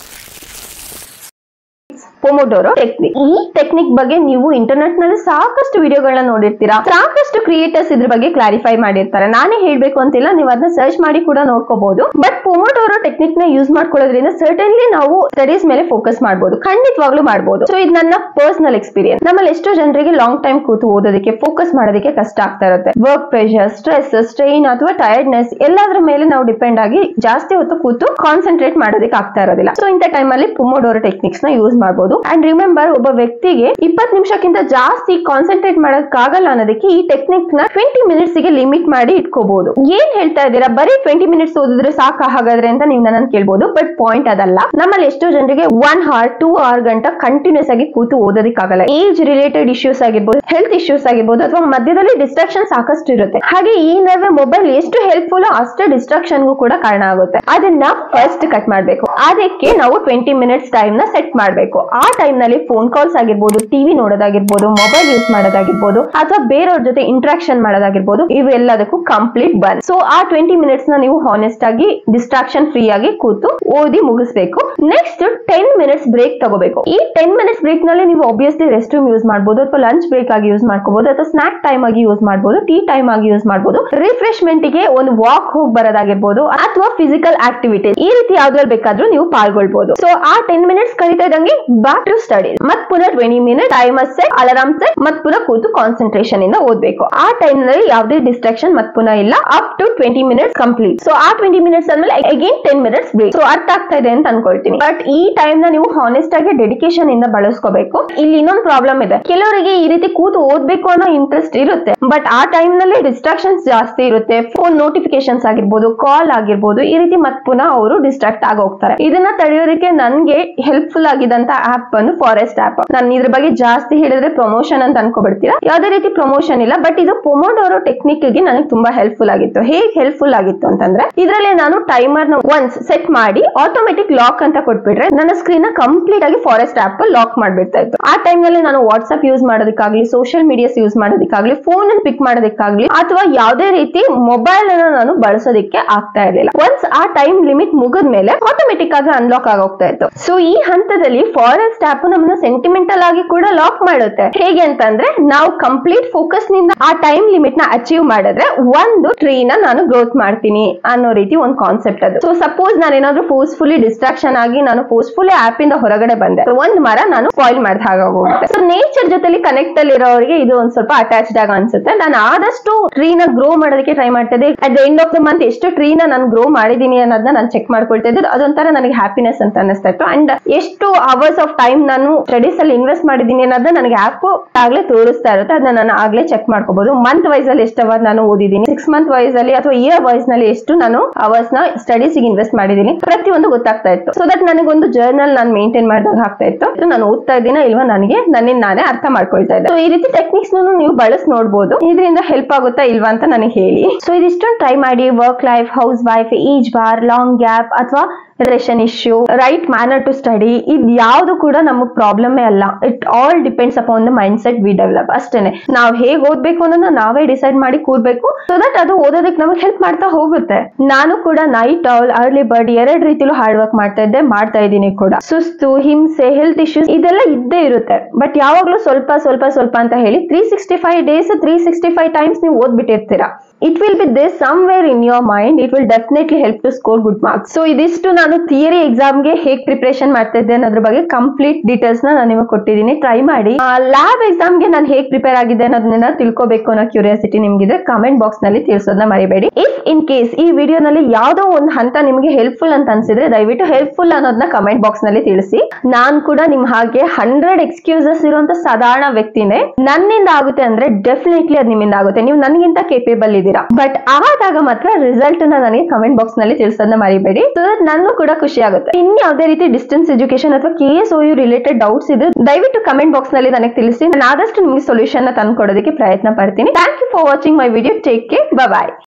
pomodoro technique ಈ ಟೆಕ್ನಿಕ್ ಬಗ್ಗೆ ನೀವು ಇಂಟರ್ನೆಟ್ ನಲ್ಲಿ ಸಾಕಷ್ಟು ವಿಡಿಯೋಗಳನ್ನ ನೋಡಿರ್ತೀರಾ ಸಾಕಷ್ಟು ಕ್ರಿಯೇಟರ್ಸ್ ಇದ್ರ ಬಗ್ಗೆ ಕ್ಲಾರಿಫೈ ಮಾಡಿರ್ತಾರೆ ನಾನೇ ಹೇಳ್ಬೇಕು ಅಂತಿಲ್ಲ ನೀವು ಅದನ್ನ ಸರ್ಚ್ ಮಾಡಿ ಕೂಡ ನೋಡ್ಕೋಬಹುದು ಬಟ್ ಪೊಮೊಡೋರೋ ಟೆಕ್ನಿಕ್ ನ ಯೂಸ್ ಮಾಡ್ಕೊಳ್ಳೋದ್ರಿಂದ ಸರ್ಟನ್ಲಿ ನಾವು ಸ್ಟಡೀಸ್ ಮೇಲೆ ಫೋಕಸ್ ಮಾಡಬಹುದು ಖಂಡಿತವಾಗ್ಲೂ ಮಾಡಬಹುದು ಸೊ ಇದು ನನ್ನ ಪರ್ಸನಲ್ ಎಕ್ಸ್ಪೀರಿಯನ್ಸ್ ನಮ್ಮಲ್ಲಿ ಎಷ್ಟೋ ಜನರಿಗೆ ಲಾಂಗ್ ಟೈಮ್ ಕೂತು ಓದೋದಕ್ಕೆ ಫೋಕಸ್ ಮಾಡೋದಕ್ಕೆ ಕಷ್ಟ ಆಗ್ತಾ ಇರುತ್ತೆ ವರ್ಕ್ ಪ್ರೆಷರ್ ಸ್ಟ್ರೆಸ್ ಸ್ಟ್ರೈನ್ ಅಥವಾ ಟೈರ್ಡ್ನೆಸ್ ಎಲ್ಲದ್ರ ಮೇಲೆ ನಾವು ಡಿಪೆಂಡ್ ಆಗಿ ಜಾಸ್ತಿ ಹೊತ್ತು ಕೂತು ಕಾನ್ಸಂಟ್ರೇಟ್ ಮಾಡೋದಕ್ಕೆ ಆಗ್ತಾ ಇರೋದಿಲ್ಲ ಸೊ ಇಂಥ ಟೈಮ್ ಅಲ್ಲಿ ಪೊಮೊಡೋರೋ ಟೆಕ್ನಿಕ್ಸ್ ನ ಯೂಸ್ ಮಾಡಬಹುದು ಅಂಡ್ ರಿಮೆಂಬರ್ ಒಬ್ಬ ವ್ಯಕ್ತಿಗೆ ಇಪ್ಪತ್ತು ನಿಮಿಷಕ್ಕಿಂತ ಜಾಸ್ತಿ ಕಾನ್ಸಂಟ್ರೇಟ್ ಮಾಡೋಕ್ಕಾಗಲ್ಲ ಅನ್ನೋದಕ್ಕೆ ಈ ಟೆಕ್ನಿಕ್ ನ ಟ್ವೆಂಟಿ ಮಿನಿಟ್ಸ್ ಗೆ ಲಿಮಿಟ್ ಮಾಡಿ ಇಟ್ಕೋಬಹುದು ಏನ್ ಹೇಳ್ತಾ ಇದ್ದೀರಾ ಬರೀ ಟ್ವೆಂಟಿ ಮಿನಿಟ್ಸ್ ಓದಿದ್ರೆ ಸಾಕ ಹಾಗಾದ್ರೆ ಅಂತ ನೀವು ನನ್ನ ಕೇಳ್ಬೋದು ಬಟ್ ಪಾಯಿಂಟ್ ಅದಲ್ಲ ನಮ್ಮಲ್ಲಿ ಎಷ್ಟೋ ಜನರಿಗೆ ಒನ್ ಅವರ್ ಟೂ ಅವರ್ ಗಂಟ ಕಂಟಿನ್ಯೂಸ್ ಆಗಿ ಕೂತು ಓದೋದಕ್ಕಾಗಲ್ಲ ಏಜ್ ರಿಲೇಟೆಡ್ ಇಶ್ಯೂಸ್ ಆಗಿರ್ಬೋದು ಹೆಲ್ತ್ ಇಶ್ಯೂಸ್ ಆಗಿರ್ಬೋದು ಅಥವಾ ಮಧ್ಯದಲ್ಲಿ ಡಿಸ್ಟ್ರಾಕ್ಷನ್ ಸಾಕಷ್ಟು ಇರುತ್ತೆ ಹಾಗೆ ಈ ನಡುವೆ ಮೊಬೈಲ್ ಎಷ್ಟು ಹೆಲ್ಪ್ಫುಲ್ ಅಷ್ಟೇ ಡಿಸ್ಟ್ರಾಕ್ಷನ್ಗೂ ಕೂಡ ಕಾರಣ ಆಗುತ್ತೆ ಅದನ್ನ ಫಸ್ಟ್ ಕಟ್ ಮಾಡ್ಬೇಕು ಅದಕ್ಕೆ ನಾವು ಟ್ವೆಂಟಿ ಮಿನಿಟ್ಸ್ ಟೈಮ್ ನ ಸೆಟ್ ಮಾಡ್ಬೇಕು ಆ ಟೈಮ್ ನಲ್ಲಿ ಫೋನ್ ಕಾಲ್ಸ್ ಆಗಿರ್ಬೋದು ಟಿವಿ ನೋಡೋದಾಗಿರ್ಬೋದು ಮೊಬೈಲ್ ಯೂಸ್ ಮಾಡೋದಾಗಿರ್ಬೋದು ಅಥವಾ ಬೇರೆಯವ್ರ ಜೊತೆ ಇಂಟ್ರಾಕ್ಷನ್ ಮಾಡೋದಾಗಿರ್ಬೋದು ಇವೆಲ್ಲದಕ್ಕೂ ಕಂಪ್ಲೀಟ್ ಬಂದ್ ಸೊ ಆ ಟ್ವೆಂಟಿ ಮಿನಿಟ್ಸ್ ನ ನೀವು ಹಾನೆಸ್ಟ್ ಆಗಿ ಡಿಸ್ಟ್ರಾಕ್ಷನ್ ಫ್ರೀ ಆಗಿ ಕೂತು ಓದಿ ಮುಗಿಸ್ಬೇಕು ನೆಕ್ಸ್ಟ್ ಟೆನ್ ಮಿನಿಟ್ಸ್ ಬ್ರೇಕ್ ತಗೋಬೇಕು ಈ ಟೆನ್ ಮಿನಿಟ್ಸ್ ಬ್ರೇಕ್ ನಲ್ಲಿ ನೀವು ಆಬ್ವಿಯಸ್ಲಿ ರೆಸ್ಟ್ ರೂಮ್ ಯೂಸ್ ಮಾಡಬಹುದು ಅಥವಾ ಲಂಚ್ ಬ್ರೇಕ್ ಆಗಿ ಯೂಸ್ ಮಾಡ್ಕೋಬಹುದು ಅಥವಾ ಸ್ನಾಕ್ ಟೈಮ್ ಆಗಿ ಯೂಸ್ ಮಾಡಬಹುದು ಟೀ ಟೈಮ್ ಆಗಿ ಯೂಸ್ ಮಾಡಬಹುದು ರಿಫ್ರೆಶ್ಮೆಂಟ್ ಗೆ ಒಂದು ವಾಕ್ ಹೋಗಿ ಬರೋದಾಗಿರ್ಬೋದು ಅಥವಾ ಫಿಸಿಕಲ್ ಆಕ್ಟಿವಿಟೀಸ್ ಈ ರೀತಿ ಯಾವ್ದ್ರಲ್ಲಿ ಬೇಕಾದ್ರೂ ನೀವು ಪಾಲ್ಗೊಳ್ಬಹುದು ಸೊ ಆ ಟೆನ್ ಮಿನಿಟ್ಸ್ ಕಳೀತಾ ಇದ್ದಂಗೆ ಬ್ಯಾಕ್ ಟು ಸ್ಟಡಿ ಮತ್ ಪುನಃ twenty minute time set alarm set ಮತ್ ಪುನಃ ಕೂತು ಕಾನ್ಸಂಟ್ರೇಷನ್ ಇಂದ ಓದ್ಬೇಕು ಆ ಟೈಮ್ ನಲ್ಲಿ ಯಾವುದೇ ಡಿಸ್ಟ್ರಾಕ್ಷನ್ ಮತ್ ಪುನಃ ಇಲ್ಲ up to twenty minutes complete so ಆ ಟ್ವೆಂಟಿ ಮಿನಿಟ್ಸ್ ಆದ್ಮೇಲೆ again ten minutes break so ಅರ್ಥ ಆಗ್ತಾ ಇದೆ ಅಂತ ಅನ್ಕೊಳ್ತೀನಿ ಬಟ್ ಈ ಟೈಮ್ ನ ನೀವು ಹಾನೆಸ್ಟ್ ಆಗಿ ಡೆಡಿಕೇಶನ್ ಇಂದ ಬಳಸ್ಕೋಬೇಕು ಇಲ್ಲಿ ಇನ್ನೊಂದು ಪ್ರಾಬ್ಲಮ್ ಇದೆ ಕೆಲವರಿಗೆ ಈ ರೀತಿ ಕೂತು ಓದ್ಬೇಕು ಅನ್ನೋ ಇಂಟ್ರೆಸ್ಟ್ ಇರುತ್ತೆ ಬಟ್ ಆ ಟೈಮ್ ನಲ್ಲಿ ಡಿಸ್ಟ್ರಾಕ್ಷನ್ಸ್ ಜಾಸ್ತಿ ಇರುತ್ತೆ ಫೋನ್ ನೋಟಿಫಿಕೇಶನ್ಸ್ ಆಗಿರ್ಬೋದು ಕಾಲ್ ಆಗಿರ್ಬೋದು ಈ ರೀತಿ ಮತ್ ಪುನಃ ಅವರು ಡಿಸ್ಟ್ರಾಕ್ಟ್ ಆಗಿ ಹೋಗ್ತಾರೆ ಇದನ್ನ ತಡೆಯೋದಕ್ಕೆ ನನ್ಗೆ ಹೆಲ್ಪ್ಫುಲ್ ಆಗಿದಂತ ಆಪ್ ಬಂದು ಫಾರೆಸ್ಟ್ ಆಪ್ ನಾನು ಇದ್ರ ಬಗ್ಗೆ ಜಾಸ್ತಿ ಹೇಳಿದ್ರೆ ಪ್ರಮೋಷನ್ ಅಂತ ಅನ್ಕೋಬಿಡ್ತೀರಾ ಯಾವ್ದೇ ರೀತಿ ಪ್ರಮೋಷನ್ ಇಲ್ಲ ಬಟ್ ಇದು ಪೊಮೋಡೋರೋ ಟೆಕ್ನಿಕ್ ಗೆ ನನಗೆ ತುಂಬಾ ಹೆಲ್ಪ್ಫುಲ್ ಆಗಿತ್ತು ಹೇಗೆ ಹೆಲ್ಪ್ಫುಲ್ ಆಗಿತ್ತು ಅಂತಂದ್ರೆ ಇದರಲ್ಲಿ ನಾನು ಟೈಮರ್ ನ ಒನ್ಸ್ ಸೆಟ್ ಮಾಡಿ ಆಟೋಮೆಟಿಕ್ ಲಾಕ್ ಅಂತ ಕೊಟ್ಬಿಟ್ರೆ ನನ್ನ ಸ್ಕ್ರೀನ್ ನ ಕಂಪ್ಲೀಟ್ ಆಗಿ ಫಾರೆಸ್ಟ್ ಆಪ್ ಲಾಕ್ ಮಾಡ್ಬಿಡ್ತಾ ಇತ್ತು ಆ ಟೈಮ್ ನಲ್ಲಿ ನಾನು ವಾಟ್ಸ್ಆಪ್ ಯೂಸ್ ಮಾಡೋದಕ್ಕಾಗ್ಲಿ ಸೋಷಿಯಲ್ ಮೀಡಿಯಾಸ್ ಯೂಸ್ ಮಾಡೋದಕ್ಕಾಗ್ಲಿ ಫೋನ್ ಅನ್ನು ಪಿಕ್ ಮಾಡೋದಕ್ಕಾಗ್ಲಿ ಅಥವಾ ಯಾವುದೇ ರೀತಿ ಮೊಬೈಲ್ ಅನ್ನ ನಾನು ಬಳಸೋದಕ್ಕೆ ಆಗ್ತಾ ಇರಲಿಲ್ಲ ಒನ್ಸ್ ಆ ಟೈಮ್ ಲಿಮಿಟ್ ಮುಗಿದ್ಮೇಲೆ ಆಟೋಮೆಟಿಕ್ ಆಗಿ ಅನ್ಲಾಕ್ ಆಗೋಗ್ತಾ ಇತ್ತು ಸೊ ಈ ಹಂತದಲ್ಲಿ ಫಾರೆಸ್ಟ್ ಆಪ್ ನಮ್ಮನ್ನ ಸೆಂಟಿಮೆಂಟಲ್ ಆಗಿ ಕೂಡ ಲಾಕ್ ಮಾಡುತ್ತೆ ಹೇಗೆ ಅಂತಂದ್ರೆ ನಾವು ಕಂಪ್ಲೀಟ್ ಫೋಕಸ್ ನಿಂದ ಆ ಟೈಮ್ ಲಿಮಿಟ್ ನ ಅಚೀವ್ ಮಾಡಿದ್ರೆ ಒಂದು ಟ್ರೀ ನ ನಾನು ಗ್ರೋತ್ ಮಾಡ್ತೀನಿ ಅನ್ನೋ ರೀತಿ ಒಂದು ಕಾನ್ಸೆಪ್ಟ್ ಅದು ಸೊ ಸಪೋಸ್ ನಾನು ಏನಾದ್ರು ಫೋರ್ಸ್ಫುಲಿ ಡಿಸ್ಟ್ರಾಕ್ಷನ್ ಆಗಿ ನಾನು ಫೋರ್ಸ್ಫುಲಿ ಆಪ್ ಇಂದ ಹೊರಗಡೆ ಬಂದೆ So, ಒಂದ್ ಮರ ನಾನು ಸ್ಪಾಯಿಲ್ ಮಾಡಿದ ಹಾಗಾಗೋಗುತ್ತೆ ಸೊ ನೇಚರ್ ಜೊತೆಲಿ ಕನೆಕ್ಟ್ ಅಲ್ಲಿ ಇರೋರಿಗೆ ಇದು ಒಂದ್ ಸ್ವಲ್ಪ ಅಟ್ಯಾಚ್ಡ್ ಆಗ ಅನ್ಸುತ್ತೆ ನಾನು ಆದಷ್ಟು ಟ್ರೀ ನ ಗ್ರೋ ಮಾಡೋದಕ್ಕೆ ಟ್ರೈ ಮಾಡ್ತಾ ಇದ್ದೆ at the end of the month ಎಷ್ಟು ಟ್ರೀ ನ ನಾನು ಗ್ರೋ ಮಾಡಿದೀನಿ ಅನ್ನೋದನ್ನ ನಾನು ಚೆಕ್ ಮಾಡ್ಕೊಳ್ತಾ ಇದ್ದೆ ಅದೊಂಥರ ನನಗೆ ಹ್ಯಾಪಿನೆಸ್ ಅಂತ ಅನಿಸ್ತಾ ಇತ್ತು ಅಂಡ್ ಎಷ್ಟು ಅವರ್ಸ್ ಆಫ್ ಟೈಮ್ ನಾನು ಸ್ಟಡೀಸ್ ಅಲ್ಲಿ ಇನ್ವೆಸ್ಟ್ ಮಾಡಿದೀನಿ ಅನ್ನೋದನ್ನ ನನಗೆ ಆಪ್ ಆಗ್ಲೇ ತೋರಿಸ್ತಾ ಇರುತ್ತೆ ಅದನ್ನ ನಾನು ಆಗ್ಲೇ ಚೆಕ್ ಮಾಡ್ಕೋಬಹುದು ಮಂತ್ ವೈಸ್ ಅಲ್ಲಿ ಎಷ್ಟು ಅವರ್ ನಾನು ಓದಿದ್ದೀನಿ ಸಿಕ್ಸ್ ಮಂತ್ ವೈಸ್ ಅಲ್ಲಿ ಅಥವಾ ಇಯರ್ ವೈಸ್ ನಲ್ಲಿ ಎಷ್ಟು ನಾನು ಅವರ್ಸ್ ನ ಸ್ಟಡೀಸ್ ಇನ್ವೆಸ್ಟ್ ಮಾಡಿದೀನಿ ಪ್ರತಿಯೊಂದು ಗೊತ್ತಾಗ್ತಾ ಇತ್ತು ಸೊ ದಟ್ ನನಗೊಂದು ಜರ್ನಲ್ ನಾನು ಮೇಂಟೈನ್ ಮಾಡಿದಾಗ ಆಗ್ತಾ ಇತ್ತು ಇದು ನಾನು ಓದ್ತಾ ಇದ್ದೀನ ಇಲ್ವಾ ನನಗೆ ನನ್ನಿಂದ ನಾನೇ ಅರ್ಥ ಮಾಡ್ಕೊಳ್ತಾ ಇದ್ದೆ ಸೊ ಈ ರೀತಿ ಟೆಕ್ನಿಕ್ಸ್ ನೀವು ಬಳಸಿ ನೋಡ್ಬೋದು ಇದರಿಂದ ಹೆಲ್ಪ್ ಆಗುತ್ತಾ ಇಲ್ವಾ ಅಂತ ನನಗೆ ಹೇಳಿ ಸೊ ಇದಿಷ್ಟೊಂದು ಟ್ರೈ ಮಾಡಿ work life house wife is bar long gap ಅಥವಾ ration issue right manner to study ಇದು ಯಾವುದು ಕೂಡ ನಮಗೆ ಪ್ರಾಬ್ಲಮೇ ಅಲ್ಲ it all depends upon the mind set we develop ಅಷ್ಟೇನೆ ನಾವು ಹೇಗ್ ಓದ್ಬೇಕು ಅನ್ನೋದನ್ನ ನಾವೇ ಡಿಸೈಡ್ ಮಾಡಿ ಕೂರ್ಬೇಕು ಸೊ ದಟ್ ಅದು ಓದೋದಕ್ಕೆ ನಮಗೆ ಹೆಲ್ಪ್ ಮಾಡ್ತಾ ಹೋಗುತ್ತೆ ನಾನು ಕೂಡ ನೈಟ್ ಆಲ್ ಅರ್ಲಿ ಬರ್ಡ್ ಎರಡ್ ರೀತಿಲೂ ಹಾರ್ಡ್ ವರ್ಕ್ ಮಾಡ್ತಾ ಇದ್ದೆ ಮಾಡ್ತಾ ಇದ್ದೀನಿ ಕೂಡ ಸುಸ್ತು ಹಿಂಸೆ ಹೆಲ್ತ್ ಇಶ್ಯೂಸ್ ಇದೆಲ್ಲ ಇದ್ದೇ ಇರುತ್ತೆ ಬಟ್ ಯಾವಾಗ್ಲೂ ಸ್ವಲ್ಪ ಸ್ವಲ್ಪ ಸ್ವಲ್ಪ ಅಂತ ಹೇಳಿ three sixty five days three sixty five times ನೀವು ಓದ್ಬಿಟ್ಟಿರ್ತೀರಾ it will be this somewhere in your mind it will definitely help to score good marks so ಇದಿಷ್ಟು ನಾನು ಥಿಯರಿ ಎಕ್ಸಾಮ್ಗೆ ಹೇಗೆ ಪ್ರಿಪರೇಷನ್ ಮಾಡ್ತಾ ಇದ್ದೆ ಅನ್ನೋದ್ರ ಬಗ್ಗೆ ಕಂಪ್ಲೀಟ್ ಡೀಟೇಲ್ಸ್ ನಾನು ನಿಮಗೆ ಕೊಟ್ಟಿದ್ದೀನಿ ಟ್ರೈ ಮಾಡಿ ಲ್ಯಾಬ್ ಎಕ್ಸಾಮ್ಗೆ ನಾನು ಹೇಗೆ ಪ್ರಿಪೇರ್ ಆಗಿದ್ದೆ ಅನ್ನೋದನ್ನ ತಿಳ್ಕೊಬೇಕು ಅನ್ನೋ ಕ್ಯೂರಿಯಾಸಿಟಿ ನಿಮ್ಗಿದ್ರೆ ಕಮೆಂಟ್ ಬಾಕ್ಸ್ ನಲ್ಲಿ ತಿಳಿಸೋದನ್ನ ಮರಿಬೇಡಿ ಇಫ್ ಇನ್ ಕೇಸ್ ಈ ವಿಡಿಯೋನಲ್ಲಿ ಯಾವುದೋ ಒಂದು ಹಂತ ನಿಮಗೆ ಹೆಲ್ಪ್ಫುಲ್ ಅಂತ ಅನ್ಸಿದ್ರೆ ದಯವಿಟ್ಟು ಹೆಲ್ಪ್ಫುಲ್ ಅನ್ನೋದನ್ನ ಕಮೆಂಟ್ ಬಾಕ್ಸ್ ನಲ್ಲಿ ತಿಳಿಸಿ ನಾನ್ ಕೂಡ ನಿಮ್ ಹಾಗೆ ಹಂಡ್ರೆಡ್ ಎಕ್ಸ್ಕ್ಯೂಸಸ್ ಇರುವಂತ ಸಾಧಾರಣ ವ್ಯಕ್ತಿನೇ ನನ್ನಿಂದ ಆಗುತ್ತೆ ಅಂದ್ರೆ ಡೆಫಿನೆಟ್ಲಿ ಅದು ನಿಮ್ಮಿಂದ ಆಗುತ್ತೆ ನೀವು ನನಗಿಂತ ಕೇಪೇಬಲ್ ಇದ್ದೀರಾ ಬಟ್ ಆದಾಗ ಮಾತ್ರ ರಿಸಲ್ಟ್ ನ ನನಗೆ ಕಮೆಂಟ್ ಬಾಕ್ಸ್ ನಲ್ಲಿ ತಿಳಿಸೋದನ್ನ ಮರಿಬೇಡಿ ಸೊ ದಟ್ ನನಗೂ ಕೂಡ ಖುಷಿ ಆಗುತ್ತೆ ಇನ್ ಯಾವುದೇ ರೀತಿ ಡಿಸ್ಟೆನ್ಸ್ ಎಜುಕೇಶನ್ ಅಥವಾ K S U related doubts ಇದ್ರೆ ದಯವಿಟ್ಟು ಕಮೆಂಟ್ ಬಾಕ್ಸ್ ನಲ್ಲಿ ನನಗೆ ತಿಳಿಸಿ ನಾನು ಆದಷ್ಟು ನಿಮಗೆ ಸೊಲ್ಯೂಷನ್ ತಂದ್ಕೊಡೋದಕ್ಕೆ ಪ್ರಯತ್ನ ಪಡ್ತೀನಿ thank you for watching my video take care bye